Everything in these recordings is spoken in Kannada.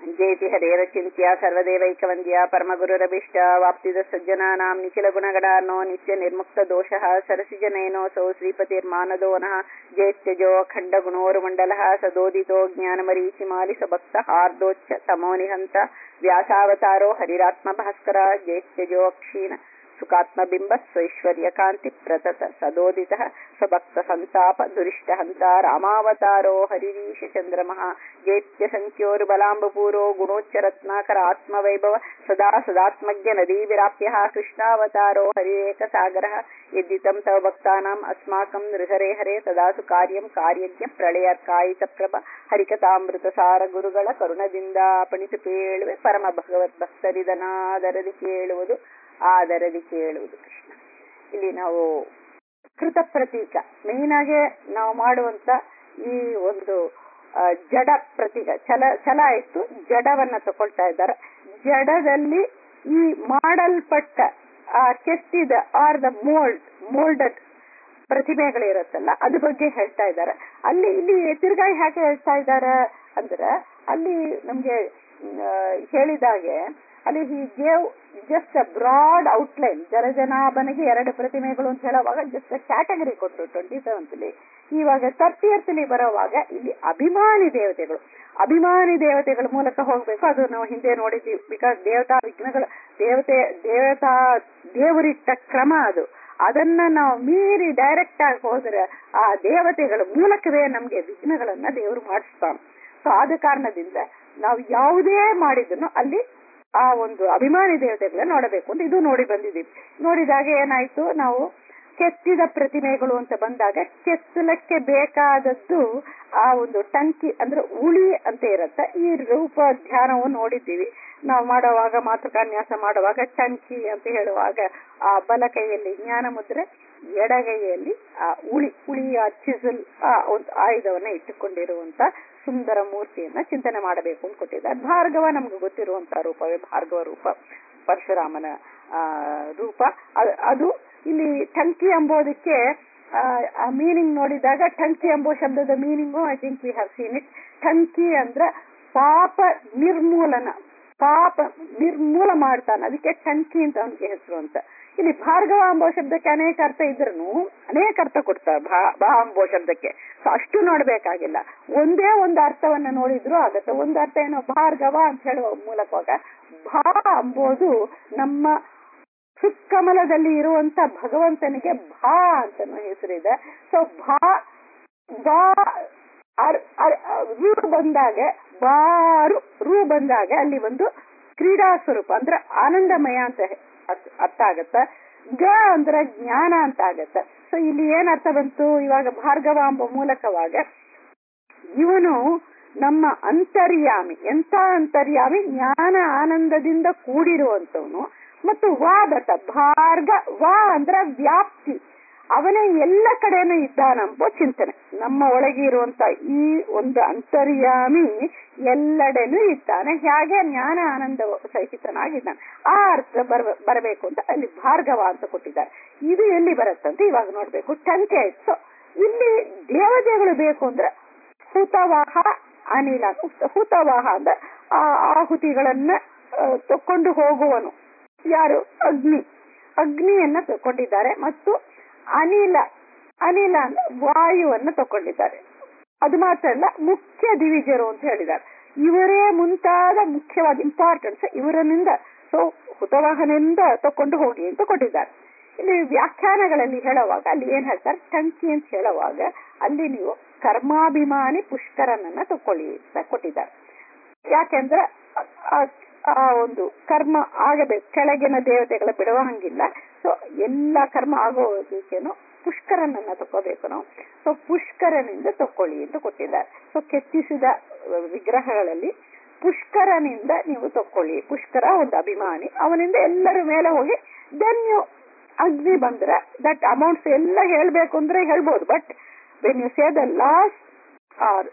ಜಯತಿ ಹರೇರಚಿಂತ್ಯ ಸರ್ವದೇವೈಕವಂದ್ಯ ಪರಮಗುರುರಭಿಷ್ಟ ವಾಪ್ತಿದ ಸಜ್ಜನಾನಾಂ ನಿಖಿಲ ಗುಣಗಣಾನೋ ನಿತ್ಯ ನಿರ್ಮುಕ್ತ ದೋಷಃ ಸರಸಿಜನಯನೋಸೌ ಶ್ರೀಪತಿರ್ಮಾನದೋ ನಃ ಜೇತ್ಯಜೋ ಅಖಂಡ ಗುಣೋರುಮಂಡಲಃ ಸದೋದಿತೋ ಜ್ಞಾನಮರೀಚಿಮಾಲಿ ಸಭಕ್ತ ಹಾರ್ದೋಚ್ಚ ತಮೋ ನಿಹಂತ ವ್ಯಾಸಾವತಾರೋ ಹರಿರಾತ್ಮ ಭಾಸ್ಕರ ಜೇತ್ಯಜೋ ಅಕ್ಷೀಣ ಸುಖಾತ್ಮಬಿಂಬ ಸ್ವೈಶ್ವರ್ಯ ಕಾಂತಿ ಪ್ರತತ ಸದೋದಿತ ಸ್ವಭಕ್ತ ಸಂತಾಪ ದುರಿಷ್ಟ ಹಂತ ರಾಮಾವತಾರೋ ಹರಿರೀಶ ಚಂದ್ರಮಃ ಜೇತ್ಯ ಸಂಖ್ಯೋರು ಬಲಾಂಬಪೂರೋ ಗುಣೋಚ್ಚರತ್ನಾಕರ ಆತ್ಮವೈಭವ ಸದಾ ಸದಾತ್ಮಜ್ಞ ನದೀ ವಿರಾಪ್ಯ ಕೃಷ್ಣಾವತಾರೋ ಹರಿರೇಕ ಸಾಗರ ಯದ್ದಿತಂ ತವ ಭಕ್ತಾನಾಂ ಅಸ್ಮಾಕಂ ನೃಹರೆ ಹರೆ ತದಾಸು ಕಾರ್ಯಂ ಕಾರ್ಯಜ್ಞ ಪ್ರಳಯ ಕಾಯಿತ ಪ್ರಭ ಹರಿಕಥಾಮೃತ ಸಾರ ಗುರುಗಳ ಕರುಣದಿಂದ ಪಣಿಸು ಕೇಳುವೆ ಪರಮ ಭಗವತ್ ಭಕ್ತರಿದನಾದರದಿ ಕೇಳುವುದು ಆದರದಿ ಕೇಳುವುದು ಕೃಷ್ಣ ಇಲ್ಲಿ ನಾವು ಕೃತ ಪ್ರತೀಕ ಮೇನ್ ಆಗಿ ನಾವು ಮಾಡುವಂತ ಈ ಒಂದು ಜಡ ಪ್ರತೀಕ ಛಲ ಛಲ ಆಯ್ತು ಜಡವನ್ನ ತಗೊಳ್ತಾ ಇದ್ದಾರೆ ಜಡದಲ್ಲಿ ಈ ಮಾಡಲ್ಪಟ್ಟ ಆ ಕೆತ್ತಿದ ಆರ್ ದ ಮೋಲ್ಡ್ ಮೋಲ್ಡಡ್ ಪ್ರತಿಮೆಗಳಿರುತ್ತಲ್ಲ ಅದ್ರ ಬಗ್ಗೆ ಹೇಳ್ತಾ ಇದ್ದಾರೆ ಅಲ್ಲಿ ಇಲ್ಲಿ ತಿರ್ಗಾಯಿ ಯಾಕೆ ಹೇಳ್ತಾ ಇದ್ದಾರೆ ಅಂದ್ರೆ ಅಲ್ಲಿ ನಮ್ಗೆ ಹೇಳಿದಾಗೆ ಅಲ್ಲಿ he gave just a broad outline ಜರಜನಾಭನಿಗೆ ಎರಡು ಪ್ರತಿಮೆಗಳು ಅಂತ ಹೇಳುವಾಗ ಜಸ್ಟ್ ಕ್ಯಾಟಗರಿ ಕೊಟ್ಟರು ಟ್ವೆಂಟಿ ಸೆವೆಂತ್ಲಿ ಇವಾಗ ತರ್ಟಿಯತ್ಲಿ ಬರೋವಾಗ ಇಲ್ಲಿ ಅಭಿಮಾನಿ ದೇವತೆಗಳು ಅಭಿಮಾನಿ ದೇವತೆಗಳ ಮೂಲಕ ಹೋಗ್ಬೇಕು ಅದು ನಾವು ಹಿಂದೆ ನೋಡಿದ್ದೀವಿ ಬಿಕಾಸ್ ದೇವತಾ ವಿಘ್ನಗಳು ದೇವತೆ ದೇವತಾ ದೇವರಿಟ್ಟ ಕ್ರಮ ಅದು ಅದನ್ನ ನಾವು ಮೀರಿ ಡೈರೆಕ್ಟ್ ಆಗಿ ಹೋದ್ರೆ ಆ ದೇವತೆಗಳ ಮೂಲಕವೇ ನಮ್ಗೆ ವಿಘ್ನಗಳನ್ನ ದೇವರು ಮಾಡಿಸ್ತಾನೆ ಸೊ ಆದ ಕಾರಣದಿಂದ ನಾವು ಯಾವುದೇ ಮಾಡಿದ್ರು ಅಲ್ಲಿ ಆ ಒಂದು ಅಭಿಮಾನಿ ದೇವತೆಗಳನ್ನ ನೋಡಬೇಕು ಅಂತ ಇದು ನೋಡಿ ಬಂದಿದ್ದೀವಿ ನೋಡಿದಾಗ ಏನಾಯ್ತು ನಾವು ಕೆತ್ತಿದ ಪ್ರತಿಮೆಗಳು ಅಂತ ಬಂದಾಗ ಕೆತ್ತಲಕ್ಕೆ ಬೇಕಾದದ್ದು ಆ ಒಂದು ಟಂಕಿ ಅಂದ್ರೆ ಉಳಿ ಅಂತ ಇರತ್ತೆ ಈ ರೂಪ ಧ್ಯಾನವು ನೋಡಿದ್ದೀವಿ ನಾವು ಮಾಡುವಾಗ ಮಾತೃಕಾನ್ಯಾಸ ಮಾಡುವಾಗ ಟಂಕಿ ಅಂತ ಹೇಳುವಾಗ ಆ ಬಲಕೈಯಲ್ಲಿ ಜ್ಞಾನ ಮುದ್ರೆ ಎಡಗೈಯಲ್ಲಿ ಆ ಉಳಿ ಉಳಿಯ ಚಿಸಲ್ ಆ ಒಂದು ಆಯುಧವನ್ನ ಇಟ್ಟುಕೊಂಡಿರುವಂತ ಸುಂದರ ಮೂರ್ತಿಯನ್ನ ಚಿಂತನೆ ಮಾಡಬೇಕು ಅಂತ ಕೊಟ್ಟಿದ್ದಾರೆ ಭಾರ್ಗವ ನಮ್ಗೆ ಗೊತ್ತಿರುವಂತಹ ರೂಪವೇ ಭಾರ್ಗವ ರೂಪ ಪರಶುರಾಮನ ಆ ರೂಪ ಅದು ಇಲ್ಲಿ ಟಂಕಿ ಎಂಬುದಕ್ಕೆ ಆ ಮೀನಿಂಗ್ ನೋಡಿದಾಗ ಟಂಕಿ ಎಂಬೋ ಶಬ್ದದ meaning I think we have seen it ಟಂಕಿ ಅಂದ್ರ ಪಾಪ ನಿರ್ಮೂಲನ ಪಾಪ ನಿರ್ಮೂಲ ಮಾಡ್ತಾನೆ ಅದಕ್ಕೆ ಟಂಕಿ ಅಂತ ಅವನಿಗೆ ಹೆಸರು ಅಂತ ಇಲ್ಲಿ ಭಾರ್ಗವ ಅಂಬೋ ಶಬ್ದಕ್ಕೆ ಅನೇಕ ಅರ್ಥ ಇದ್ರೂ ಅನೇಕ ಅರ್ಥ ಕೊಡ್ತಾರೆ ಭಾ ಬಾ ಅಂಬೋ ಶಬ್ದಕ್ಕೆ ಸೊ ಅಷ್ಟು ನೋಡ್ಬೇಕಾಗಿಲ್ಲ ಒಂದೇ ಒಂದು ಅರ್ಥವನ್ನ ನೋಡಿದ್ರು ಆಗತ್ತೆ ಒಂದು ಅರ್ಥ ಏನೋ ಭಾರ್ಗವ ಅಂತ ಹೇಳುವ ಮೂಲಕವಾಗ ಭಾ ಅಂಬೋದು ನಮ್ಮ ಸುಕ್ಕಮಲದಲ್ಲಿ ಇರುವಂತ ಭಗವಂತನಿಗೆ ಭಾ ಅಂತ ಹೆಸರಿದೆ ಸೊ ಭಾ ಬಾ ರೂ ಬಂದಾಗ ಬಾರು ರೂ ಬಂದಾಗ ಅಲ್ಲಿ ಒಂದು ಕ್ರೀಡಾ ಸ್ವರೂಪ ಅಂದ್ರೆ ಆನಂದಮಯ ಅಂತ ಅರ್ಥ ಆಗತ್ತ ಗ ಅಂದ್ರೆ ಜ್ಞಾನ ಅಂತ ಆಗತ್ತ ಸೊ ಇಲ್ಲಿ ಏನ್ ಅರ್ಥ ಬಂತು ಇವಾಗ ಭಾರ್ಗವ ಎಂಬ ಮೂಲಕವಾಗ ಇವನು ನಮ್ಮ ಅಂತರ್ಯಾಮಿ ಎಂತ ಅಂತರ್ಯಾಮಿ ಜ್ಞಾನ ಆನಂದದಿಂದ ಕೂಡಿರುವಂತವನು ಮತ್ತು ವಾ ಬತ್ತ ಭಾರ್ಗ ವಾ ಅಂದ್ರ ವ್ಯಾಪ್ತಿ ಅವನೇ ಎಲ್ಲ ಕಡೆನೂ ಇದ್ದಾನಂಬೋ ಚಿಂತನೆ ನಮ್ಮ ಒಳಗೆ ಇರುವಂತ ಈ ಒಂದು ಅಂತರ್ಯಾಮಿ ಎಲ್ಲೆಡೆನೂ ಇದ್ದಾನೆ ಹೇಗೆ ಜ್ಞಾನ ಆನಂದ ಸಹಿತನಾಗಿದ್ದಾನೆ ಆ ಅರ್ಥ ಬರ ಬರಬೇಕು ಅಂತ ಅಲ್ಲಿ ಭಾರ್ಗವ ಅಂತ ಕೊಟ್ಟಿದ್ದಾರೆ ಇದು ಎಲ್ಲಿ ಬರುತ್ತಂತ ಇವಾಗ ನೋಡ್ಬೇಕು ಟಂಕೆ ಸೊ ಇಲ್ಲಿ ದೇವತೆಗಳು ಬೇಕು ಅಂದ್ರೆ ಹುತವಾಹ ಅನಿಲ ಹುತವಾಹ ಅಂದ್ರೆ ಆ ಆಹುತಿಗಳನ್ನ ತಕೊಂಡು ಹೋಗುವನು ಯಾರು ಅಗ್ನಿ ಅಗ್ನಿಯನ್ನ ತಕೊಂಡಿದ್ದಾರೆ ಮತ್ತು ಅನಿಲ ಅನಿಲ ಅಂದ್ರೆ ವಾಯುವನ್ನ ತಕೊಂಡಿದ್ದಾರೆ ಅದು ಮಾತ್ರ ಅಲ್ಲ ಮುಖ್ಯ ದಿವಿಜರು ಅಂತ ಹೇಳಿದ್ದಾರೆ ಇವರೇ ಮುಂತಾದ ಮುಖ್ಯವಾದ ಇಂಪಾರ್ಟೆನ್ಸ್ ಇವರನ್ನಿಂದ ಸೊ ಹುತವಾಹನದಿಂದ ತಕೊಂಡು ಹೋಗಿ ಅಂತ ಕೊಟ್ಟಿದ್ದಾರೆ ಇಲ್ಲಿ ವ್ಯಾಖ್ಯಾನಗಳಲ್ಲಿ ಹೇಳುವಾಗ ಅಲ್ಲಿ ಏನ್ ಹೇಳ್ತಾರೆ ಟಂಕಿ ಅಂತ ಹೇಳುವಾಗ ಅಲ್ಲಿ ನೀವು ಕರ್ಮಾಭಿಮಾನಿ ಪುಷ್ಕರನನ್ನ ತಕೊಳ್ಳಿ ಅಂತ ಕೊಟ್ಟಿದ್ದಾರೆ ಯಾಕೆಂದ್ರೆ ಆ ಒಂದು ಕರ್ಮ ಆಗಬೇಕು ಕೆಳಗಿನ ದೇವತೆಗಳ ಬಿಡುವ ಹಂಗಿಲ್ಲ ಸೊ ಎಲ್ಲ ಕರ್ಮ ಆಗೋದಕ್ಕೇನು ಪುಷ್ಕರನನ್ನ ತಕೋಬೇಕು ನಾವು ಸೊ ಪುಷ್ಕರನಿಂದ ತಕೊಳ್ಳಿ ಅಂತ ಕೊಟ್ಟಿದ್ದಾರೆ ಸೊ ಕೆತ್ತಿಸಿದ ವಿಗ್ರಹಗಳಲ್ಲಿ ಪುಷ್ಕರನಿಂದ ನೀವು ತಕೊಳ್ಳಿ ಪುಷ್ಕರ ಒಂದು ಅಭಿಮಾನಿ ಅವನಿಂದ ಎಲ್ಲರ ಮೇಲೆ ಹೋಗಿ ದೆನ್ ಯು ಅಗ್ನಿ ಬಂದ್ರೆ ದಟ್ ಅಮೌಂಟ್ಸ್ ಎಲ್ಲ ಹೇಳ್ಬೇಕು ಅಂದ್ರೆ ಹೇಳ್ಬೋದು but when you say the last or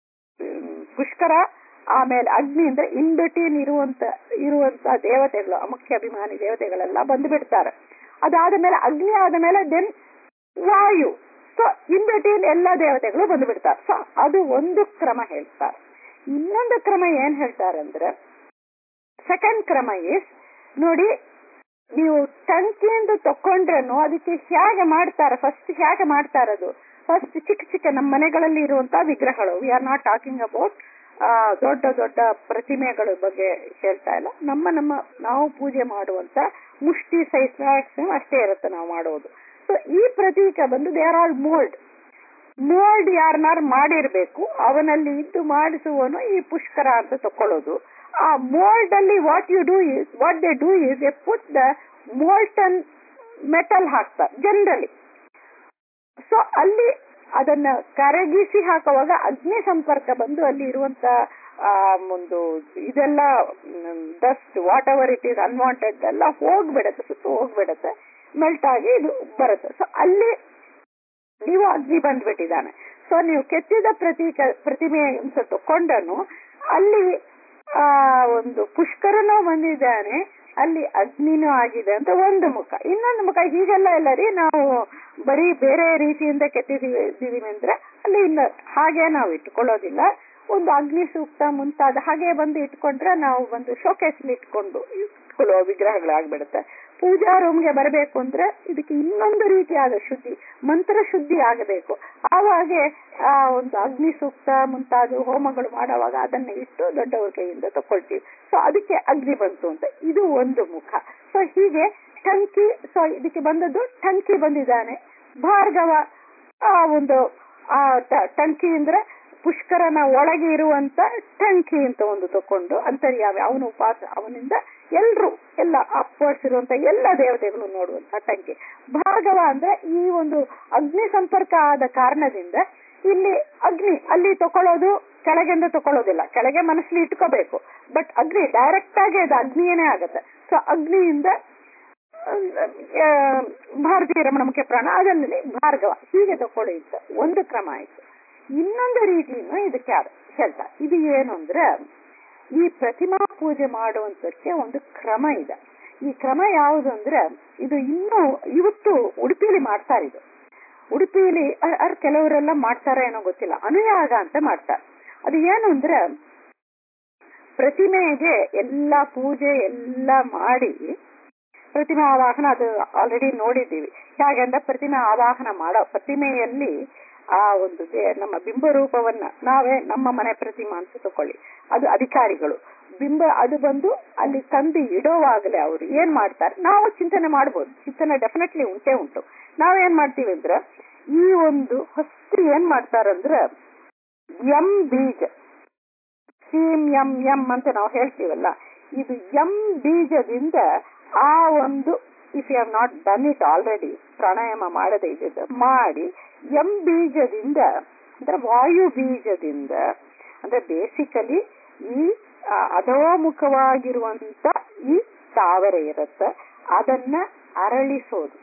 ಪುಷ್ಕರ ಆಮೇಲೆ ಅಗ್ನಿ ಅಂದ್ರೆ ಇನ್ ಬಿಟ್ವೀನ್ ಇರುವಂತ ಇರುವಂತ ದೇವತೆಗಳು ಮುಖ್ಯ ಅಭಿಮಾನಿ ದೇವತೆಗಳೆಲ್ಲ ಬಂದು ಬಿಡ್ತಾರೆ ಅದಾದ ಮೇಲೆ ಅಗ್ನಿ ಆದ ಮೇಲೆ ದೆನ್ ವಾಯು ಸೊ ಇನ್ ಬಿಟ್ವೀನ್ ಎಲ್ಲ ದೇವತೆಗಳು ಬಂದು ಬಿಡ್ತಾರೆ ಸೊ ಅದು ಒಂದು ಕ್ರಮ ಹೇಳ್ತಾರೆ ಇನ್ನೊಂದು ಕ್ರಮ ಏನ್ ಹೇಳ್ತಾರಂದ್ರೆ ಸೆಕೆಂಡ್ ಕ್ರಮ ಇಸ್ ನೋಡಿ ನೀವು ಟಂಕಿಯಿಂದ ತಕೊಂಡ್ರನು ಅದಕ್ಕೆ ಹೇಗೆ ಮಾಡ್ತಾರೆ ಫಸ್ಟ್ ಹೇಗೆ ಮಾಡ್ತಾರದು ಫಸ್ಟ್ ಚಿಕ್ಕ ಚಿಕ್ಕ ನಮ್ಮ ಮನೆಗಳಲ್ಲಿ ಇರುವಂತಹ ವಿಗ್ರಹಗಳು we are not talking about ದೊಡ್ಡ ದೊಡ್ಡ ಪ್ರತಿಮೆಗಳ ಬಗ್ಗೆ ಹೇಳ್ತಾ ಇಲ್ಲ ನಮ್ಮ ನಮ್ಮ ನಾವು ಪೂಜೆ ಮಾಡುವಂತ ಮುಷ್ಟಿ ಸೈಜ್ ಮ್ಯಾಕ್ಸಿಮಮ್ ಅಷ್ಟೇ ಇರುತ್ತೆ ನಾವು ಮಾಡೋದು ಸೊ ಈ ಪ್ರತೀಕ ಬಂದು they are all mould mould ಯಾರನ್ನಾರು ಮಾಡಿರ್ಬೇಕು ಅವನಲ್ಲಿ ಇದ್ದು ಮಾಡಿಸುವನು ಈ ಪುಷ್ಕರ ಅಂತ ತಕೊಳ್ಳೋದು ಆ ಮೋಲ್ಡ್ ಅಲ್ಲಿ what you do is what they do is a put the molten metal ಹಾಕ್ತಾರೆ ಜನರಲಿ ಸೊ ಅಲ್ಲಿ ಅದನ್ನ ಕರಗಿಸಿ ಹಾಕುವಾಗ ಅಗ್ನಿ ಸಂಪರ್ಕ ಬಂದು ಅಲ್ಲಿ ಇರುವಂತ ಆ ಒಂದು ಇದೆಲ್ಲ dust whatever it is unwanted ಎಲ್ಲ ಹೋಗ್ಬಿಡತ್ತೆ ಸುತ್ತ ಹೋಗ್ಬಿಡತ್ತೆ ಮೆಲ್ಟ್ ಆಗಿ ಇದು ಬರುತ್ತೆ ಸೊ ಅಲ್ಲಿ ನೀವು ಅಗ್ನಿ ಬಂದ್ಬಿಟ್ಟಿದ್ದಾನೆ ಸೊ ನೀವು ಕೆತ್ತಿದ ಪ್ರತೀಕ ಪ್ರತಿಮೆ ಅಂತ ತಕೊಂಡನು ಅಲ್ಲಿ ಆ ಒಂದು ಪುಷ್ಕರನೂ ಬಂದಿದ್ದಾನೆ ಅಲ್ಲಿ ಅಗ್ನಿನೂ ಆಗಿದೆ ಅಂತ ಒಂದು ಮುಖ ಇನ್ನೊಂದು ಮುಖ ಹೀಗೆಲ್ಲ ಇಲ್ಲ ರೀ ನಾವು ಬರೀ ಬೇರೆ ರೀತಿಯಿಂದ ಕೆತ್ತಿದೀವಿ ಅಂದ್ರೆ ಅಲ್ಲಿ ಇಲ್ಲ ಹಾಗೆ ನಾವು ಇಟ್ಕೊಳ್ಳೋದಿಲ್ಲ ಒಂದು ಅಗ್ನಿ ಸೂಕ್ತ ಮುಂತಾದ ಹಾಗೆ ಬಂದು ಇಟ್ಕೊಂಡ್ರೆ ನಾವು ಒಂದು ಶೋಕೇಸ್ ಇಟ್ಕೊಂಡು ಇಟ್ಕೊಳ್ಳುವ ವಿಗ್ರಹಗಳಾಗ್ಬಿಡುತ್ತೆ ಪೂಜಾ ರೂಮ್ಗೆ ಬರಬೇಕು ಅಂದ್ರೆ ಇದಕ್ಕೆ ಇನ್ನೊಂದು ರೀತಿಯಾದ ಶುದ್ಧಿ ಮಂತ್ರ ಶುದ್ಧಿ ಆಗಬೇಕು ಆವಾಗೆ ಆ ಒಂದು ಅಗ್ನಿ ಸೂಕ್ತ ಮುಂತಾದ ಹೋಮಗಳು ಮಾಡುವಾಗ ಅದನ್ನ ಇಟ್ಟು ದೊಡ್ಡವ್ರ ಕೈಯಿಂದ ತಕೊಳ್ತೀವಿ ಸೊ ಅದಕ್ಕೆ ಅಗ್ನಿ ಬಂತು ಅಂತ ಇದು ಒಂದು ಮುಖ ಸೊ ಹೀಗೆ ಟಂಕಿ ಸೊ ಇದಕ್ಕೆ ಬಂದದ್ದು ಟಂಕಿ ಬಂದಿದ್ದಾನೆ ಭಾರ್ಗವ ಆ ಒಂದು ಆ ಟಂಕಿ ಅಂದ್ರೆ ಪುಷ್ಕರನ ಒಳಗೆ ಇರುವಂತ ಟಂಕಿ ಅಂತ ಒಂದು ತಕೊಂಡು ಅಂತರ್ಯಾಮಿ ಅವನು ಉಪಾಸ ಅವನಿಂದ ಎಲ್ರು ಎಲ್ಲ ಅಪ್ವರ್ಡ್ಸ್ ಇರುವಂತ ಎಲ್ಲ ದೇವತೆಗಳು ನೋಡುವಂತ ಟಂಕಿ ಭಾರ್ಗವ ಅಂದ್ರೆ ಈ ಒಂದು ಅಗ್ನಿ ಸಂಪರ್ಕ ಆದ ಕಾರಣದಿಂದ ಇಲ್ಲಿ ಅಗ್ನಿ ಅಲ್ಲಿ ತಕೊಳ್ಳೋದು ಕೆಳಗಿಂದ ತಕೊಳ್ಳೋದಿಲ್ಲ ಕೆಳಗೆ ಮನಸ್ಸಲ್ಲಿ ಇಟ್ಕೋಬೇಕು ಬಟ್ ಅಗ್ನಿ ಡೈರೆಕ್ಟ್ ಆಗಿ ಅದು ಅಗ್ನಿಯೇ ಆಗತ್ತೆ ಸೊ ಅಗ್ನಿಯಿಂದ ಭಾರತೀಯ ರಮಣ ಮುಖ್ಯ ಪ್ರಾಣ ಅದರಲ್ಲಿ ಭಾರ್ಗವ ಹೀಗೆ ತಕೊಳ್ಳಿ ಅಂತ ಒಂದು ಕ್ರಮ ಆಯ್ತು ಇನ್ನೊಂದು ರೀತಿಯನ್ನು ಇದಕ್ಕೆ ಹೇಳ್ತಾ ಇದು ಏನು ಅಂದ್ರೆ ಈ ಪ್ರತಿಮಾ ಪೂಜೆ ಮಾಡುವಂತಕ್ಕೆ ಒಂದು ಕ್ರಮ ಇದೆ ಈ ಕ್ರಮ ಯಾವುದು ಅಂದ್ರೆ ಇದು ಇನ್ನೂ ಇವತ್ತು ಉಡುಪಿಯಲ್ಲಿ ಮಾಡ್ತಾರೆ ಇದು ಉಡುಪಿಯಲ್ಲಿ ಅರ್ ಕೆಲವರೆಲ್ಲ ಮಾಡ್ತಾರ ಏನೋ ಗೊತ್ತಿಲ್ಲ ಅನುಯಾಗ ಅಂತ ಮಾಡ್ತಾರೆ ಅದು ಏನು ಅಂದ್ರೆ ಪ್ರತಿಮೆಗೆ ಎಲ್ಲ ಪೂಜೆ ಎಲ್ಲ ಮಾಡಿ ಪ್ರತಿಮೆ ಆವಾಹನ ಅದು ಆಲ್ರೆಡಿ ನೋಡಿದ್ದೀವಿ ಹೇಗಂದ್ರೆ ಪ್ರತಿಮೆ ಆವಾಹನ ಮಾಡೋ ಪ್ರತಿಮೆಯಲ್ಲಿ ಆ ಒಂದು ನಮ್ಮ ಬಿಂಬ ರೂಪವನ್ನ ನಾವೇ ನಮ್ಮ ಮನೆ ಪ್ರತಿಮಾ ಅಂತ ತಕೊಳ್ಳಿ ಅದು ಅಧಿಕಾರಿಗಳು ಬಿಂಬ ಅದು ಬಂದು ಅಲ್ಲಿ ತಂದು ಇಡೋವಾಗಲೇ ಅವರು ಏನ್ ಮಾಡ್ತಾರೆ ನಾವು ಚಿಂತನೆ ಮಾಡ್ಬೋದು ಚಿಂತನೆ ಡೆಫಿನೆಟ್ಲಿ ಉಂಟೇ ಉಂಟು ನಾವೇನ್ ಮಾಡ್ತೀವಿ ಅಂದ್ರೆ ಈ ಒಂದು ಫಸ್ಟ್ ಏನ್ ಮಾಡ್ತಾರಂದ್ರ ಎಂ ಬೀಜ ಸೀಮ್ ಎಂ ಎಂ ಅಂತ ನಾವು ಹೇಳ್ತೀವಲ್ಲ ಇದು ಎಂ ಬೀಜದಿಂದ ಆ ಒಂದು if you have not done it already ಪ್ರಾಣಾಯಾಮ ಮಾಡದೇ ಇದ್ದಿದ್ದು ಮಾಡಿ ಎಂ ಬೀಜದಿಂದ ಅಂದ್ರೆ ವಾಯು ಬೀಜದಿಂದ ಅಂದ್ರೆ ಬೇಸಿಕಲಿ ಈ ಅಧೋಮುಖವಾಗಿರುವಂತ ಈ ತಾವರೆ ಇರುತ್ತೆ ಅದನ್ನ ಅರಳಿಸೋದು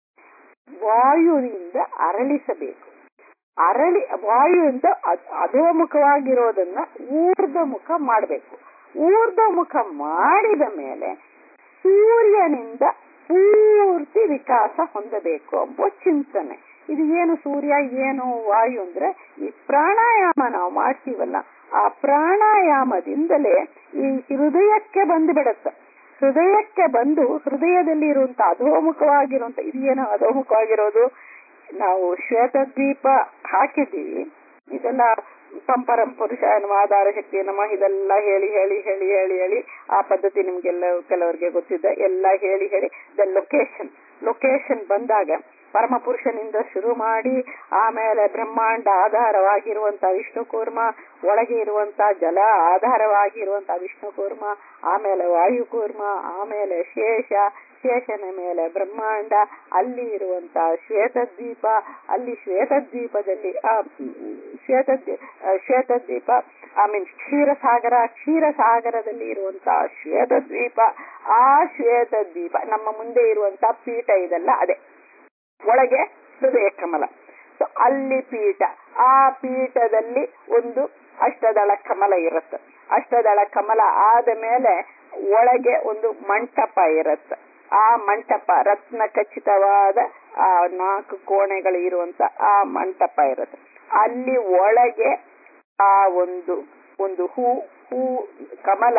ವಾಯುವಿಂದ ಅರಳಿಸಬೇಕು ಅರಳಿ ವಾಯುವಿಂದ ಅಧೋಮುಖವಾಗಿರೋದನ್ನ ಊರ್ಧ ಮುಖ ಮಾಡಬೇಕು ಊರ್ಧ ಮುಖ ಮಾಡಿದ ಮೇಲೆ ಸೂರ್ಯನಿಂದ ಪೂರ್ತಿ ವಿಕಾಸ ಹೊಂದಬೇಕು ಎಂಬ ಚಿಂತನೆ ಇದು ಏನು ಸೂರ್ಯ ಏನು ವಾಯು ಅಂದ್ರೆ ಈ ಪ್ರಾಣಾಯಾಮ ನಾವು ಮಾಡ್ತೀವಲ್ಲ ಆ ಪ್ರಾಣಾಯಾಮದಿಂದಲೇ ಈ ಹೃದಯಕ್ಕೆ ಬಂದು ಬಿಡುತ್ತೆ ಹೃದಯಕ್ಕೆ ಬಂದು ಹೃದಯದಲ್ಲಿ ಇರುವಂತ ಅಧೋಮುಖವಾಗಿರುವಂತ ಇದೇನು ಅಧೋಮುಖವಾಗಿರೋದು ನಾವು ಶ್ವೇತದ್ವೀಪ ಹಾಕಿದ್ದೀವಿ ಇದೆಲ್ಲ ಪಂಪರಂ ಪುರುಷ ಆಧಾರ ಶಕ್ತಿ ನಮ ಇದೆಲ್ಲ ಹೇಳಿ ಹೇಳಿ ಹೇಳಿ ಹೇಳಿ ಹೇಳಿ ಆ ಪದ್ಧತಿ ನಿಮ್ಗೆಲ್ಲ ಕೆಲವರಿಗೆ ಗೊತ್ತಿದೆ ಎಲ್ಲ ಹೇಳಿ ಹೇಳಿ ದ ಲೊಕೇಶನ್ ಲೊಕೇಶನ್ ಬಂದಾಗ ಪರಮ ಪುರುಷನಿಂದ ಶುರು ಮಾಡಿ ಆಮೇಲೆ ಬ್ರಹ್ಮಾಂಡ ಆಧಾರವಾಗಿರುವಂತ ವಿಷ್ಣು ಕೂರ್ಮ ಒಳಗೆ ಇರುವಂತ ಜಲ ಆಧಾರವಾಗಿರುವಂತ ವಿಷ್ಣು ಕೂರ್ಮ ಆಮೇಲೆ ವಾಯು ಕೂರ್ಮ ಆಮೇಲೆ ಶೇಷ ಶೇಷನ ಮೇಲೆ ಬ್ರಹ್ಮಾಂಡ ಅಲ್ಲಿ ಇರುವಂತ ಶ್ವೇತದ್ವೀಪ ಅಲ್ಲಿ ಶ್ವೇತದ್ವೀಪದಲ್ಲಿ ಆ ಶ್ವೇತ ಶ್ವೇತದ್ವೀಪ ಐ ಮೀನ್ ಕ್ಷೀರಸಾಗರ ಕ್ಷೀರಸಾಗರದಲ್ಲಿ ಇರುವಂತ ಶ್ವೇತದ್ವೀಪ ಆ ಶ್ವೇತದ್ವೀಪ ನಮ್ಮ ಮುಂದೆ ಇರುವಂತ ಪೀಠ ಇದೆಲ್ಲ ಅದೇ ಒಳಗೆ ಹೃದಯ ಕಮಲ ಸೊ ಅಲ್ಲಿ ಪೀಠ ಆ ಪೀಠದಲ್ಲಿ ಒಂದು ಅಷ್ಟದಳ ಕಮಲ ಇರುತ್ತೆ ಅಷ್ಟದಳ ಕಮಲ ಆದ ಮೇಲೆ ಒಳಗೆ ಒಂದು ಮಂಟಪ ಇರುತ್ತೆ ಆ ಮಂಟಪ ರತ್ನ ಖಚಿತವಾದ ಆ ನಾಲ್ಕು ಕೋಣೆಗಳು ಇರುವಂತ ಆ ಮಂಟಪ ಇರುತ್ತೆ ಅಲ್ಲಿ ಒಳಗೆ ಆ ಒಂದು ಒಂದು ಹೂ ಹೂ ಕಮಲ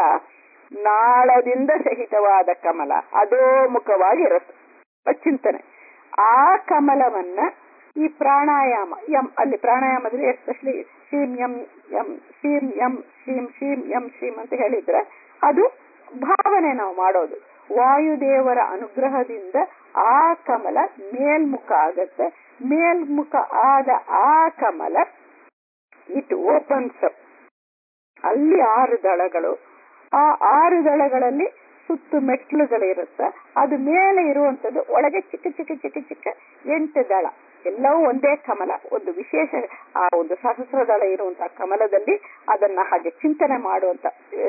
ನಾಳದಿಂದ ಸಹಿತವಾದ ಕಮಲ ಅಧೋಮುಖವಾಗಿರುತ್ತೆ ಅದ್ ಚಿಂತನೆ ಆ ಕಮಲವನ್ನ ಈ ಪ್ರಾಣಾಯಾಮ ಯಂ ಅಲ್ಲಿ ಪ್ರಾಣಾಯಾಮದಲ್ಲಿ ಎಸ್ಪೆಷಲಿ ಶೀಂ ಯಂ ಯಂ ಶೀಂ ಯಂ ಶೀಂ ಶೀಂ ಯಂ ಶೀಂ ಅಂತ ಹೇಳಿದ್ರೆ ಅದು ಭಾವನೆ ನಾವು ಮಾಡೋದು ವಾಯುದೇವರ ಅನುಗ್ರಹದಿಂದ ಆ ಕಮಲ ಮೇಲ್ಮುಖ ಆಗತ್ತೆ ಮೇಲ್ಮುಖ ಆದ ಆ ಕಮಲ ಇಟ್ ಓಪನ್ಸ್ ಅಲ್ಲಿ ಆರು ದಳಗಳು ಆ ಆರು ದಳಗಳಲ್ಲಿ ಸುತ್ತು ಮೆಟ್ಲುಗಳಿರುತ್ತೆ ಅದು ಮೇಲೆ ಇರುವಂತದ್ದು ಒಳಗೆ ಚಿಕ್ಕ ಚಿಕ್ಕ ಚಿಕ್ಕ ಚಿಕ್ಕ ಎಂಟು ದಳ ಎಲ್ಲವೂ ಒಂದೇ ಕಮಲ ಒಂದು ವಿಶೇಷ ಆ ಒಂದು ಸಹಸ್ರ ದಳ ಇರುವಂತಹ ಕಮಲದಲ್ಲಿ ಅದನ್ನ ಹಾಗೆ ಚಿಂತನೆ ಮಾಡುವಂತ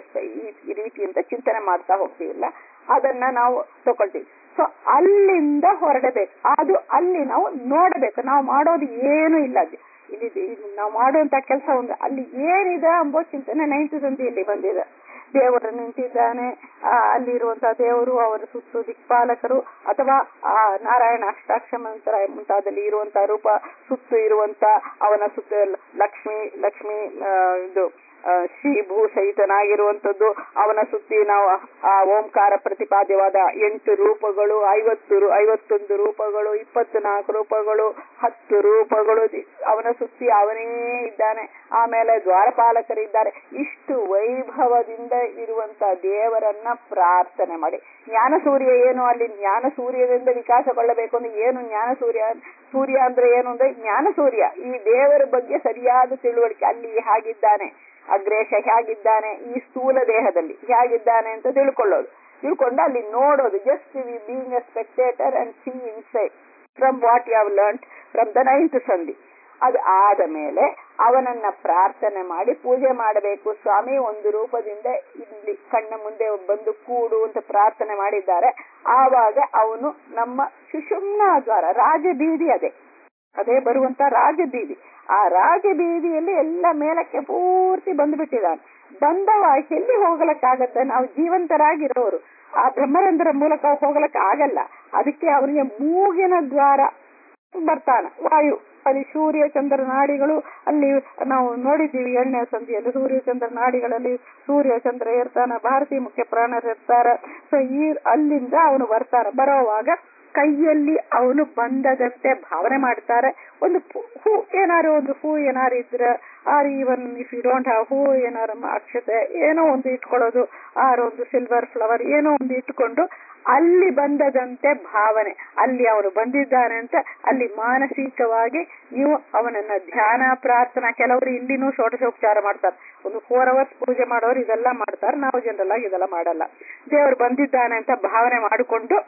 ಈ ರೀತಿಯಿಂದ ಚಿಂತನೆ ಮಾಡ್ತಾ ಹೋಗ್ತೀವಿಲ್ಲ ಅದನ್ನ ನಾವು ತಗೊಳ್ತೀವಿ ಸೊ ಅಲ್ಲಿಂದ ಹೊರಡಬೇಕು ಅದು ಅಲ್ಲಿ ನಾವು ನೋಡಬೇಕು ನಾವು ಮಾಡೋದು ಏನು ಇಲ್ಲ ಇಲ್ಲಿ ನಾವು ಮಾಡುವಂತ ಕೆಲಸ ಒಂದು ಅಲ್ಲಿ ಏನಿದೆ ಎಂಬೋ ಚಿಂತನೆ ನೈನ್ತ್ ಸಂಧಿಯಲ್ಲಿ ಬಂದಿದೆ ದೇವರು ನಿಂತಿದ್ದಾನೆ ಅಲ್ಲಿರುವಂತಹ ದೇವರು ಅವರ ಸುತ್ತು ದಿಕ್ಪಾಲಕರು ಅಥವಾ ಆ ನಾರಾಯಣ ಅಷ್ಟಾಕ್ಷ ಮಂತ್ರ ಮುಂತಾದಲ್ಲಿ ಇರುವಂತಹ ರೂಪ ಸುತ್ತು ಇರುವಂತ ಅವನ ಸುತ್ತ ಲಕ್ಷ್ಮಿ ಲಕ್ಷ್ಮಿ ಇದು ಶ್ರೀ ಭೂಸಹಿತನಾಗಿರುವಂತದ್ದು ಅವನ ಸುತ್ತಿ ನಾವು ಆ ಓಂಕಾರ ಪ್ರತಿಪಾದ್ಯವಾದ ಎಂಟು ರೂಪಗಳು ಐವತ್ತು ಐವತ್ತೊಂದು ರೂಪಗಳು ಇಪ್ಪತ್ನಾಲ್ಕು ರೂಪಗಳು ಹತ್ತು ರೂಪಗಳು ಅವನ ಸುತ್ತಿ ಅವನೇ ಇದ್ದಾನೆ ಆಮೇಲೆ ದ್ವಾರಪಾಲಕರಿದ್ದಾರೆ ಇಷ್ಟು ವೈಭವದಿಂದ ಇರುವಂತ ದೇವರನ್ನ ಪ್ರಾರ್ಥನೆ ಮಾಡಿ ಜ್ಞಾನ ಸೂರ್ಯ ಏನು ಅಲ್ಲಿ ಜ್ಞಾನ ಸೂರ್ಯದಿಂದ ವಿಕಾಸಗೊಳ್ಳಬೇಕು ಅಂದ್ರೆ ಏನು ಜ್ಞಾನ ಸೂರ್ಯ ಸೂರ್ಯ ಅಂದ್ರೆ ಏನು ಅಂದ್ರೆ ಜ್ಞಾನ ಸೂರ್ಯ ಈ ದೇವರ ಬಗ್ಗೆ ಸರಿಯಾದ ತಿಳುವಳಿಕೆ ಅಲ್ಲಿ ಹೇಗಿದ್ದಾನೆ ಅಗ್ರೇಶ ಹೇಗಿದ್ದಾನೆ ಈ ಸ್ಥೂಲ ದೇಹದಲ್ಲಿ ಹೇಗಿದ್ದಾನೆ ಅಂತ ತಿಳ್ಕೊಳ್ಳೋದು ತಿಳ್ಕೊಂಡು ಅಲ್ಲಿ ನೋಡೋದು just being a spectator and see inside from what you have learn from the ninth ಸಂಧಿ ಅದು ಆದ ಮೇಲೆ ಅವನನ್ನ ಪ್ರಾರ್ಥನೆ ಮಾಡಿ ಪೂಜೆ ಮಾಡಬೇಕು ಸ್ವಾಮಿ ಒಂದು ರೂಪದಿಂದ ಇಲ್ಲಿ ಕಣ್ಣ ಮುಂದೆ ಬಂದು ಕೂಡು ಅಂತ ಪ್ರಾರ್ಥನೆ ಮಾಡಿದ್ದಾರೆ ಆವಾಗ ಅವನು ನಮ್ಮ ಸುಷುಮ್ನ ದ್ವಾರ ರಾಜಬೀದಿ ಅದೇ ಅದೇ ಬರುವಂತ ರಾಜಬೀದಿ ಆ ರಾಜಬೀದಿಯಲ್ಲಿ ಎಲ್ಲ ಮೇಲಕ್ಕೆ ಪೂರ್ತಿ ಬಂದ್ಬಿಟ್ಟಿದ್ದಾನೆ ಬಂದವ ಎಲ್ಲಿ ಹೋಗ್ಲಕ್ಕಾಗತ್ತೆ ನಾವು ಜೀವಂತರಾಗಿರೋರು ಆ ಬ್ರಹ್ಮರಂಧ್ರ ಮೂಲಕ ಹೋಗ್ಲಕ್ ಆಗಲ್ಲ ಅದಕ್ಕೆ ಅವನಿಗೆ ಮೂಗಿನ ದ್ವಾರ ಬರ್ತಾನೆ ವಾಯು ಅಲ್ಲಿ ಸೂರ್ಯ ಚಂದ್ರ ನಾಡಿಗಳು ಅಲ್ಲಿ ನಾವು ನೋಡಿದ್ದೀವಿ ಎಣ್ಣೆ ಸಂಧಿಯಲ್ಲಿ ಸೂರ್ಯ ಚಂದ್ರ ನಾಡಿಗಳಲ್ಲಿ ಸೂರ್ಯ ಚಂದ್ರ ಇರ್ತಾನೆ ಭಾರತೀಯ ಮುಖ್ಯ ಪ್ರಾಣರು ಇರ್ತಾರ ಸೊ ಈ ಅಲ್ಲಿಂದ ಅವನು ಬರ್ತಾರ ಬರೋವಾಗ ಕೈಯಲ್ಲಿ ಅವನು ಬಂದದಂತೆ ಭಾವನೆ ಮಾಡ್ತಾರೆ ಒಂದು ಹೂ ಏನಾರು ಒಂದು ಹೂ ಏನಾರು ಇದ್ರೆ or even if you don't have ಹೂ ಏನಾರು ಅಕ್ಷತೆ ಏನೋ ಒಂದು ಇಟ್ಕೊಳ್ಳೋದು ಆರ್ ಒಂದು ಸಿಲ್ವರ್ ಫ್ಲವರ್ ಏನೋ ಒಂದು ಇಟ್ಕೊಂಡು ಅಲ್ಲಿ ಬಂದದಂತೆ ಭಾವನೆ ಅಲ್ಲಿ ಅವನು ಬಂದಿದ್ದಾನೆ ಅಂತ ಅಲ್ಲಿ ಮಾನಸಿಕವಾಗಿ ನೀವು ಅವನನ್ನ ಧ್ಯಾನ ಪ್ರಾರ್ಥನಾ ಕೆಲವರು ಇಲ್ಲಿನೂ ಷೋಡಶೋಪಚಾರ ಮಾಡ್ತಾರೆ ಒಂದು ಫೋರ್ ಅವರ್ಸ್ ಪೂಜೆ ಮಾಡೋರು ಇದೆಲ್ಲ ಮಾಡ್ತಾರೆ ನಾವು ಜನರಲ್ ಆಗಿ ಇದೆಲ್ಲ ಮಾಡಲ್ಲ ದೇವರು ಬಂದಿದ್ದಾನೆ ಅಂತ ಭಾವನೆ ಮಾಡಿಕೊಂಡು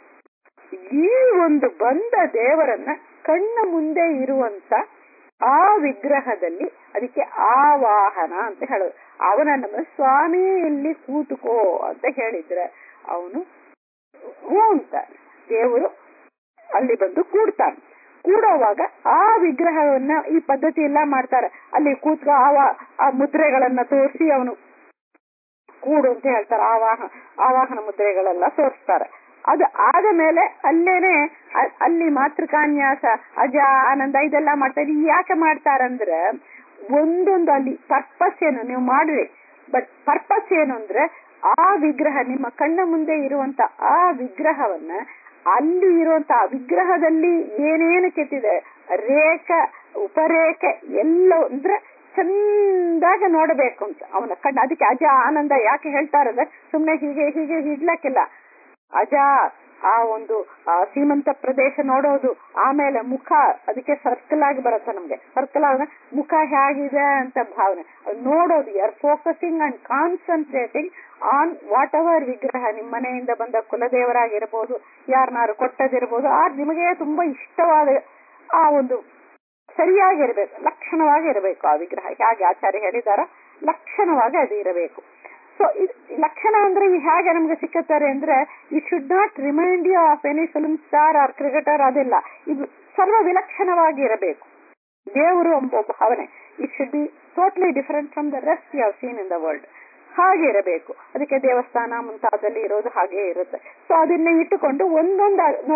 ಈ ಒಂದು ಬಂದ ದೇವರನ್ನ ಕಣ್ಣ ಮುಂದೆ ಇರುವಂತ ಆ ವಿಗ್ರಹದಲ್ಲಿ ಅದಕ್ಕೆ ಆವಾಹನ ಅಂತ ಹೇಳೋದು ಅವನ ನಮ್ಮ ಸ್ವಾಮಿ ಇಲ್ಲಿ ಕೂತುಕೋ ಅಂತ ಹೇಳಿದ್ರೆ ಅವನು ಹ್ಞೂ ಅಂತ ದೇವರು ಅಲ್ಲಿ ಬಂದು ಕೂಡ್ತಾನೆ ಕೂಡೋವಾಗ ಆ ವಿಗ್ರಹವನ್ನ ಈ ಪದ್ಧತಿ ಎಲ್ಲ ಮಾಡ್ತಾರೆ ಅಲ್ಲಿ ಕೂತ್ಕೊ ಆವ ಆ ಮುದ್ರೆಗಳನ್ನ ತೋರಿಸಿ ಅವನು ಕೂಡು ಅಂತ ಹೇಳ್ತಾರೆ ಆವಾಹ ಆವಾಹನ ಮುದ್ರೆಗಳೆಲ್ಲ ತೋರಿಸ್ತಾರೆ ಅದು ಆದ ಮೇಲೆ ಅಲ್ಲೇನೆ ಅಲ್ಲಿ ಮಾತೃಕಾನ್ಯಾಸ ಅಜ ಆನಂದ ಇದೆಲ್ಲ ಮಾಡ್ತಾರೆ ಯಾಕೆ ಮಾಡ್ತಾರಂದ್ರೆ ಒಂದೊಂದು ಅಲ್ಲಿ ಪರ್ಪಸ್ ಏನು ನೀವು ಮಾಡ್ರಿ ಬಟ್ ಪರ್ಪಸ್ ಏನು ಅಂದ್ರೆ ಆ ವಿಗ್ರಹ ನಿಮ್ಮ ಕಣ್ಣ ಮುಂದೆ ಇರುವಂತ ಆ ವಿಗ್ರಹವನ್ನ ಅಲ್ಲಿ ಇರುವಂತ ಆ ವಿಗ್ರಹದಲ್ಲಿ ಏನೇನು ಕೆತ್ತಿದೆ ರೇಖ ಉಪರೇಖ ಎಲ್ಲ ಅಂದ್ರೆ ಚಂದಾಗ ನೋಡಬೇಕು ಅಂತ ಅವನ ಕಣ್ಣು ಅದಕ್ಕೆ ಅಜ ಆನಂದ ಯಾಕೆ ಹೇಳ್ತಾರಂದ್ರೆ ಸುಮ್ನೆ ಹೀಗೆ ಹೀಗೆ ಇಡ್ಲಕ್ಕಿಲ್ಲ ಅಜ ಆ ಒಂದು ಆ ಸೀಮಂತ ಪ್ರದೇಶ ನೋಡೋದು ಆಮೇಲೆ ಮುಖ ಅದಕ್ಕೆ ಸರ್ಕಲ್ ಆಗಿ ಬರುತ್ತೆ ನಮ್ಗೆ ಸರ್ಕಲ್ ಆಗ ಮುಖ ಹೇಗಿದೆ ಅಂತ ಭಾವನೆ ನೋಡೋದು you are focusing and concentrating on whatever ವಿಗ್ರಹ ನಿಮ್ಮ ಮನೆಯಿಂದ ಬಂದ ಕುಲದೇವರಾಗಿರ್ಬೋದು ಯಾರನ್ನಾರು ಕೊಟ್ಟದಿರ್ಬೋದು ಆ ನಿಮಗೆ ತುಂಬಾ ಇಷ್ಟವಾದ ಆ ಒಂದು ಸರಿಯಾಗಿರ್ಬೇಕು ಲಕ್ಷಣವಾಗಿ ಇರಬೇಕು ಆ ವಿಗ್ರಹ ಹೇಗೆ ಆಚಾರ್ಯ ಹೇಳಿದಾರ ಲಕ್ಷಣವಾಗಿ ಅದು ಇರಬೇಕು ಸೊ ಲಕ್ಷಣ ಅಂದ್ರೆ ಹೇಗೆ ನಮ್ಗೆ ಸಿಕ್ಕುತ್ತಾರೆ ಅಂದ್ರೆ ಈ should not remind you of any film star or cricketer ಅದೆಲ್ಲ ಇದು ಸರ್ವ ವಿಲಕ್ಷಣವಾಗಿ ಇರಬೇಕು ದೇವರು ಎಂಬ ಭಾವನೆ it should be totally different from the rest you have seen in the world ಹಾಗೆ ಇರಬೇಕು ಅದಕ್ಕೆ ದೇವಸ್ಥಾನ ಮುಂತಾದಲ್ಲಿ ಇರೋದು ಹಾಗೆ ಇರುತ್ತೆ ಸೊ ಅದನ್ನ ಇಟ್ಟುಕೊಂಡು ಒಂದೊಂದು ನೋಡಿ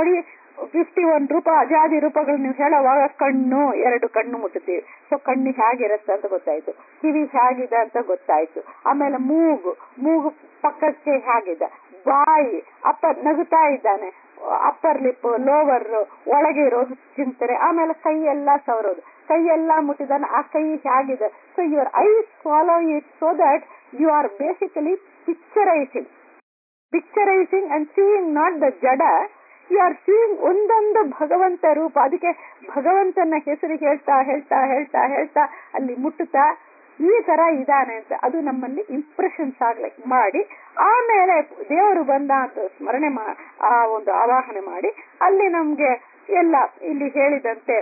ಫಿಫ್ಟಿ ಒನ್ ರೂಪ ಅಜಾದಿ ರೂಪಗಳು ನೀವು ಹೇಳುವಾಗ ಕಣ್ಣು ಎರಡು ಕಣ್ಣು ಮುಟ್ಟುತ್ತೀವಿ ಸೊ ಕಣ್ಣು ಹೇಗಿರುತ್ತೆ ಅಂತ ಗೊತ್ತಾಯ್ತು ಕಿವಿ ಹೇಗಿದೆ ಅಂತ ಗೊತ್ತಾಯ್ತು ಆಮೇಲೆ ಮೂಗು ಮೂಗು ಪಕ್ಕಕ್ಕೆ ಹೇಗಿದೆ ಬಾಯಿ ಅಪ್ಪ ನಗುತ್ತಾ ಇದ್ದಾನೆ ಅಪ್ಪರ್ ಲಿಪ್ ಲೋವರ್ ಒಳಗೆ ಇರೋದು ಚಿಂತನೆ ಆಮೇಲೆ ಕೈ ಎಲ್ಲ ಸವರೋದು ಕೈ ಎಲ್ಲ ಮುಟ್ಟಿದಾನೆ ಆ ಕೈ ಹೇಗಿದೆ so your I follow it so that you are basically picturising picturising and seeing not the ಜಡ ಯು ಆರ್ ಸೀಯಿಂಗ್ ಒಂದೊಂದು ಭಗವಂತ ರೂಪ ಅದಕ್ಕೆ ಭಗವಂತನ ಹೆಸರು ಹೇಳ್ತಾ ಹೇಳ್ತಾ ಹೇಳ್ತಾ ಹೇಳ್ತಾ ಅಲ್ಲಿ ಮುಟ್ಟುತ್ತಾ ಈ ತರ ಇದಾನೆ ಅಂತ ಅದು ನಮ್ಮಲ್ಲಿ ಇಂಪ್ರೆಷನ್ಸ್ ಆಗ್ಲಿಕ್ಕೆ ಮಾಡಿ ಆಮೇಲೆ ದೇವರು ಬಂದ ಅಂತ ಸ್ಮರಣೆ ಮಾ ಆ ಒಂದು ಆವಾಹನೆ ಮಾಡಿ ಅಲ್ಲಿ ನಮ್ಗೆ ಎಲ್ಲ ಇಲ್ಲಿ ಹೇಳಿದಂತೆ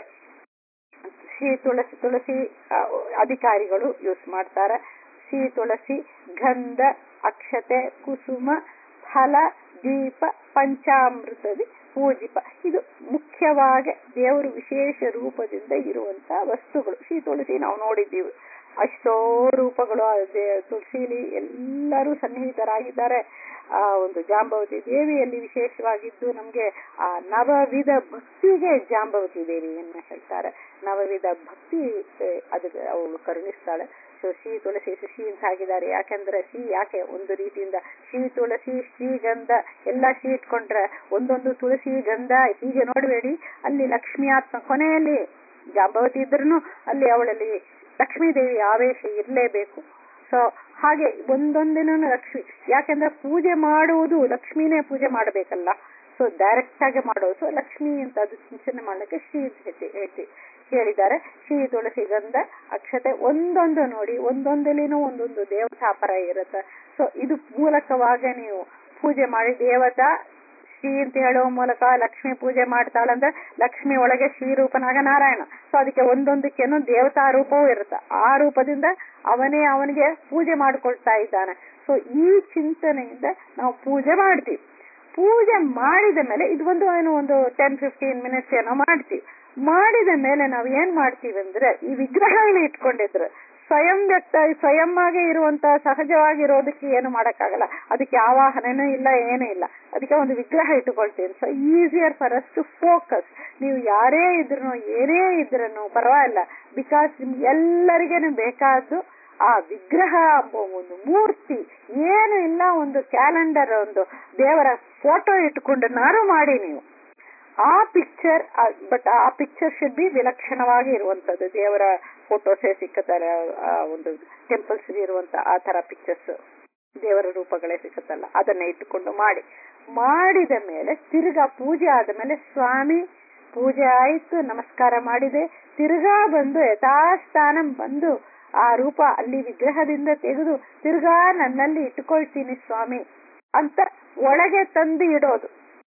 ಶ್ರೀ ತುಳಸಿ ತುಳಸಿ ಆ, ಅಧಿಕಾರಿಗಳು ಯೂಸ್ ಮಾಡ್ತಾರೆ ಶ್ರೀ ತುಳಸಿ ಗಂಧ ಅಕ್ಷತೆ ಕುಸುಮ ಫಲ ದೀಪ ಪಂಚಾಮೃತದಿ ಪೂಜಿಪ ಇದು ಮುಖ್ಯವಾಗಿ ದೇವರು ವಿಶೇಷ ರೂಪದಿಂದ ಇರುವಂತಹ ವಸ್ತುಗಳು ಶ್ರೀ ತುಳಸಿ ನಾವು ನೋಡಿದ್ದೀವಿ ಅಷ್ಟೋ ರೂಪಗಳು ಆ ದೇ- ತುಳಸಿಲಿ ಎಲ್ಲರೂ ಸನ್ನಿಹಿತರಾಗಿದ್ದಾರೆ ಆ ಒಂದು ಜಾಂಬವತಿ ದೇವಿಯಲ್ಲಿ ವಿಶೇಷವಾಗಿದ್ದು ನಮ್ಗೆ ಆ ನವವಿಧ ಭಕ್ತಿಗೆ ಜಾಂಬವತಿ ದೇವಿಯನ್ನ ಹೇಳ್ತಾರೆ ನವವಿಧ ಭಕ್ತಿ ಆ, ಅದಕ್ಕೆ ಅವಳು ಕರುಣಿಸ್ತಾಳೆ ಸೊ ಶ್ರೀ ತುಳಸಿ ಶ್ರೀ ಅಂತ ಹಾಕಿದ್ದಾರೆ ಯಾಕಂದ್ರೆ ಶ್ರೀ ಯಾಕೆ ಒಂದು ರೀತಿಯಿಂದ ಶ್ರೀ ತುಳಸಿ ಶ್ರೀಗಂಧ ಎಲ್ಲ ಶ್ರೀ ಇಟ್ಕೊಂಡ್ರೆ ಒಂದೊಂದು ತುಳಸಿ ಗಂಧ ಹೀಗೆ ನೋಡಬೇಡಿ ಅಲ್ಲಿ ಲಕ್ಷ್ಮಿ ಆತ್ಮ ಕೊನೆಯಲ್ಲಿ ಜಾಂಬವತಿ ಇದ್ರೂ ಅಲ್ಲಿ ಅವಳಲ್ಲಿ ಲಕ್ಷ್ಮೀ ದೇವಿ ಆವೇಶ ಇರಲೇಬೇಕು ಸೊ ಹಾಗೆ ಒಂದೊಂದಿನ ಲಕ್ಷ್ಮಿ ಯಾಕೆಂದ್ರೆ ಪೂಜೆ ಮಾಡುವುದು ಲಕ್ಷ್ಮೀನೇ ಪೂಜೆ ಮಾಡಬೇಕಲ್ಲ ಸೊ ಡೈರೆಕ್ಟ್ ಆಗಿ ಮಾಡೋದು ಸೊ ಲಕ್ಷ್ಮಿ ಅಂತ ಅದು ಚಿಂತನೆ ಮಾಡ್ಲಿಕ್ಕೆ ಶ್ರೀ ಅಂತ ಹೇಳಿ- ಹೇಳಿ- ಹೇಳಿದ್ದಾರೆ ಶ್ರೀ ತುಳಸಿ ಗಂಧ ಅಕ್ಷತೆ ಒಂದೊಂದು ನೋಡಿ ಒಂದೊಂದಲಿನೂ ಒಂದೊಂದು ದೇವತಾಪರ ಇರುತ್ತೆ ಸೊ ಇದು ಮೂಲಕವಾಗಿ ನೀವು ಪೂಜೆ ಮಾಡಿ ದೇವತಾ ಶ್ರೀ ಅಂತ ಹೇಳುವ ಮೂಲಕ ಲಕ್ಷ್ಮಿ ಪೂಜೆ ಮಾಡ್ತಾಳಂದ್ರೆ ಲಕ್ಷ್ಮಿ ಒಳಗೆ ಶ್ರೀ ರೂಪನಾಗ ನಾರಾಯಣ ಸೊ ಅದಕ್ಕೆ ಒಂದೊಂದಕ್ಕೇನು ದೇವತಾ ರೂಪವೂ ಇರುತ್ತೆ ಆ ರೂಪದಿಂದ ಅವನೇ ಅವನಿಗೆ ಪೂಜೆ ಮಾಡ್ಕೊಳ್ತಾ ಇದ್ದಾನೆ ಸೊ ಈ ಚಿಂತನೆಯಿಂದ ನಾವು ಪೂಜೆ ಮಾಡ್ತೀವಿ ಪೂಜೆ ಮಾಡಿದ ಮೇಲೆ ಇದು ಒಂದು ಏನು ಒಂದು ಟೆನ್ ಫಿಫ್ಟೀನ್ ಮಿನಿಟ್ಸ್ ಏನೋ ಮಾಡ್ತೀವಿ ಮಾಡಿದ ಮೇಲೆ ನಾವು ಏನ್ ಮಾಡ್ತೀವಿ ಅಂದ್ರೆ ಈ ವಿಗ್ರಹಗಳು ಇಟ್ಕೊಂಡಿದ್ರೆ ಸ್ವಯಂ ವ್ಯಕ್ತ ಸ್ವಯಂ ಆಗಿ ಇರುವಂತ ಸಹಜವಾಗಿರೋದಕ್ಕೆ ಏನು ಮಾಡಕ್ಕಾಗಲ್ಲ ಅದಕ್ಕೆ ಆವಾಹನೆನೂ ಇಲ್ಲ ಏನೂ ಇಲ್ಲ ಅದಕ್ಕೆ ಒಂದು ವಿಗ್ರಹ ಇಟ್ಟುಕೊಳ್ತೀನಿ so easier for us to focus ನೀವು ಯಾರೇ ಇದ್ರು ಏನೇ ಇದ್ರೂ ಪರವಾಗಿಲ್ಲ ಬಿಕಾಸ್ ನಿಮ್ಗೆ ಎಲ್ಲರಿಗೇನು ಬೇಕಾದ್ದು ಆ ವಿಗ್ರಹ ಎಂಬ ಒಂದು ಮೂರ್ತಿ ಏನು ಇಲ್ಲ ಒಂದು ಕ್ಯಾಲೆಂಡರ್ ಒಂದು ದೇವರ ಫೋಟೋ ಇಟ್ಕೊಂಡು ನಾರು ಮಾಡಿ ನೀವು ಆ ಪಿಕ್ಚರ್ ಬಟ್ ಆ ಪಿಕ್ಚರ್ ಶುಡ್ ಬಿ ವಿಲಕ್ಷಣವಾಗಿ ಇರುವಂತದ್ದು ದೇವರ ಫೋಟೋಸೇ ಸಿಕ್ಕತ್ತಲ್ಲ ಆ ಒಂದು ಟೆಂಪಲ್ಸ್ ಇರುವಂತ ಆ ತರ ಪಿಕ್ಚರ್ಸ್ ದೇವರ ರೂಪಗಳೇ ಸಿಕ್ಕತ್ತಲ್ಲ ಅದನ್ನ ಇಟ್ಟುಕೊಂಡು ಮಾಡಿ ಮಾಡಿದ ಮೇಲೆ ತಿರ್ಗಾ ಪೂಜೆ ಆದ ಮೇಲೆ ಸ್ವಾಮಿ ಪೂಜೆ ಆಯ್ತು ನಮಸ್ಕಾರ ಮಾಡಿದೆ ತಿರ್ಗಾ ಬಂದು ಯಥಾಸ್ಥಾನ ಬಂದು ಆ ರೂಪ ಅಲ್ಲಿ ವಿಗ್ರಹದಿಂದ ತೆಗೆದು ತಿರ್ಗಾ ನನ್ನಲ್ಲಿ ಇಟ್ಟುಕೊಳ್ತೀನಿ ಸ್ವಾಮಿ ಅಂತ ಒಳಗೆ ತಂದು ಇಡೋದು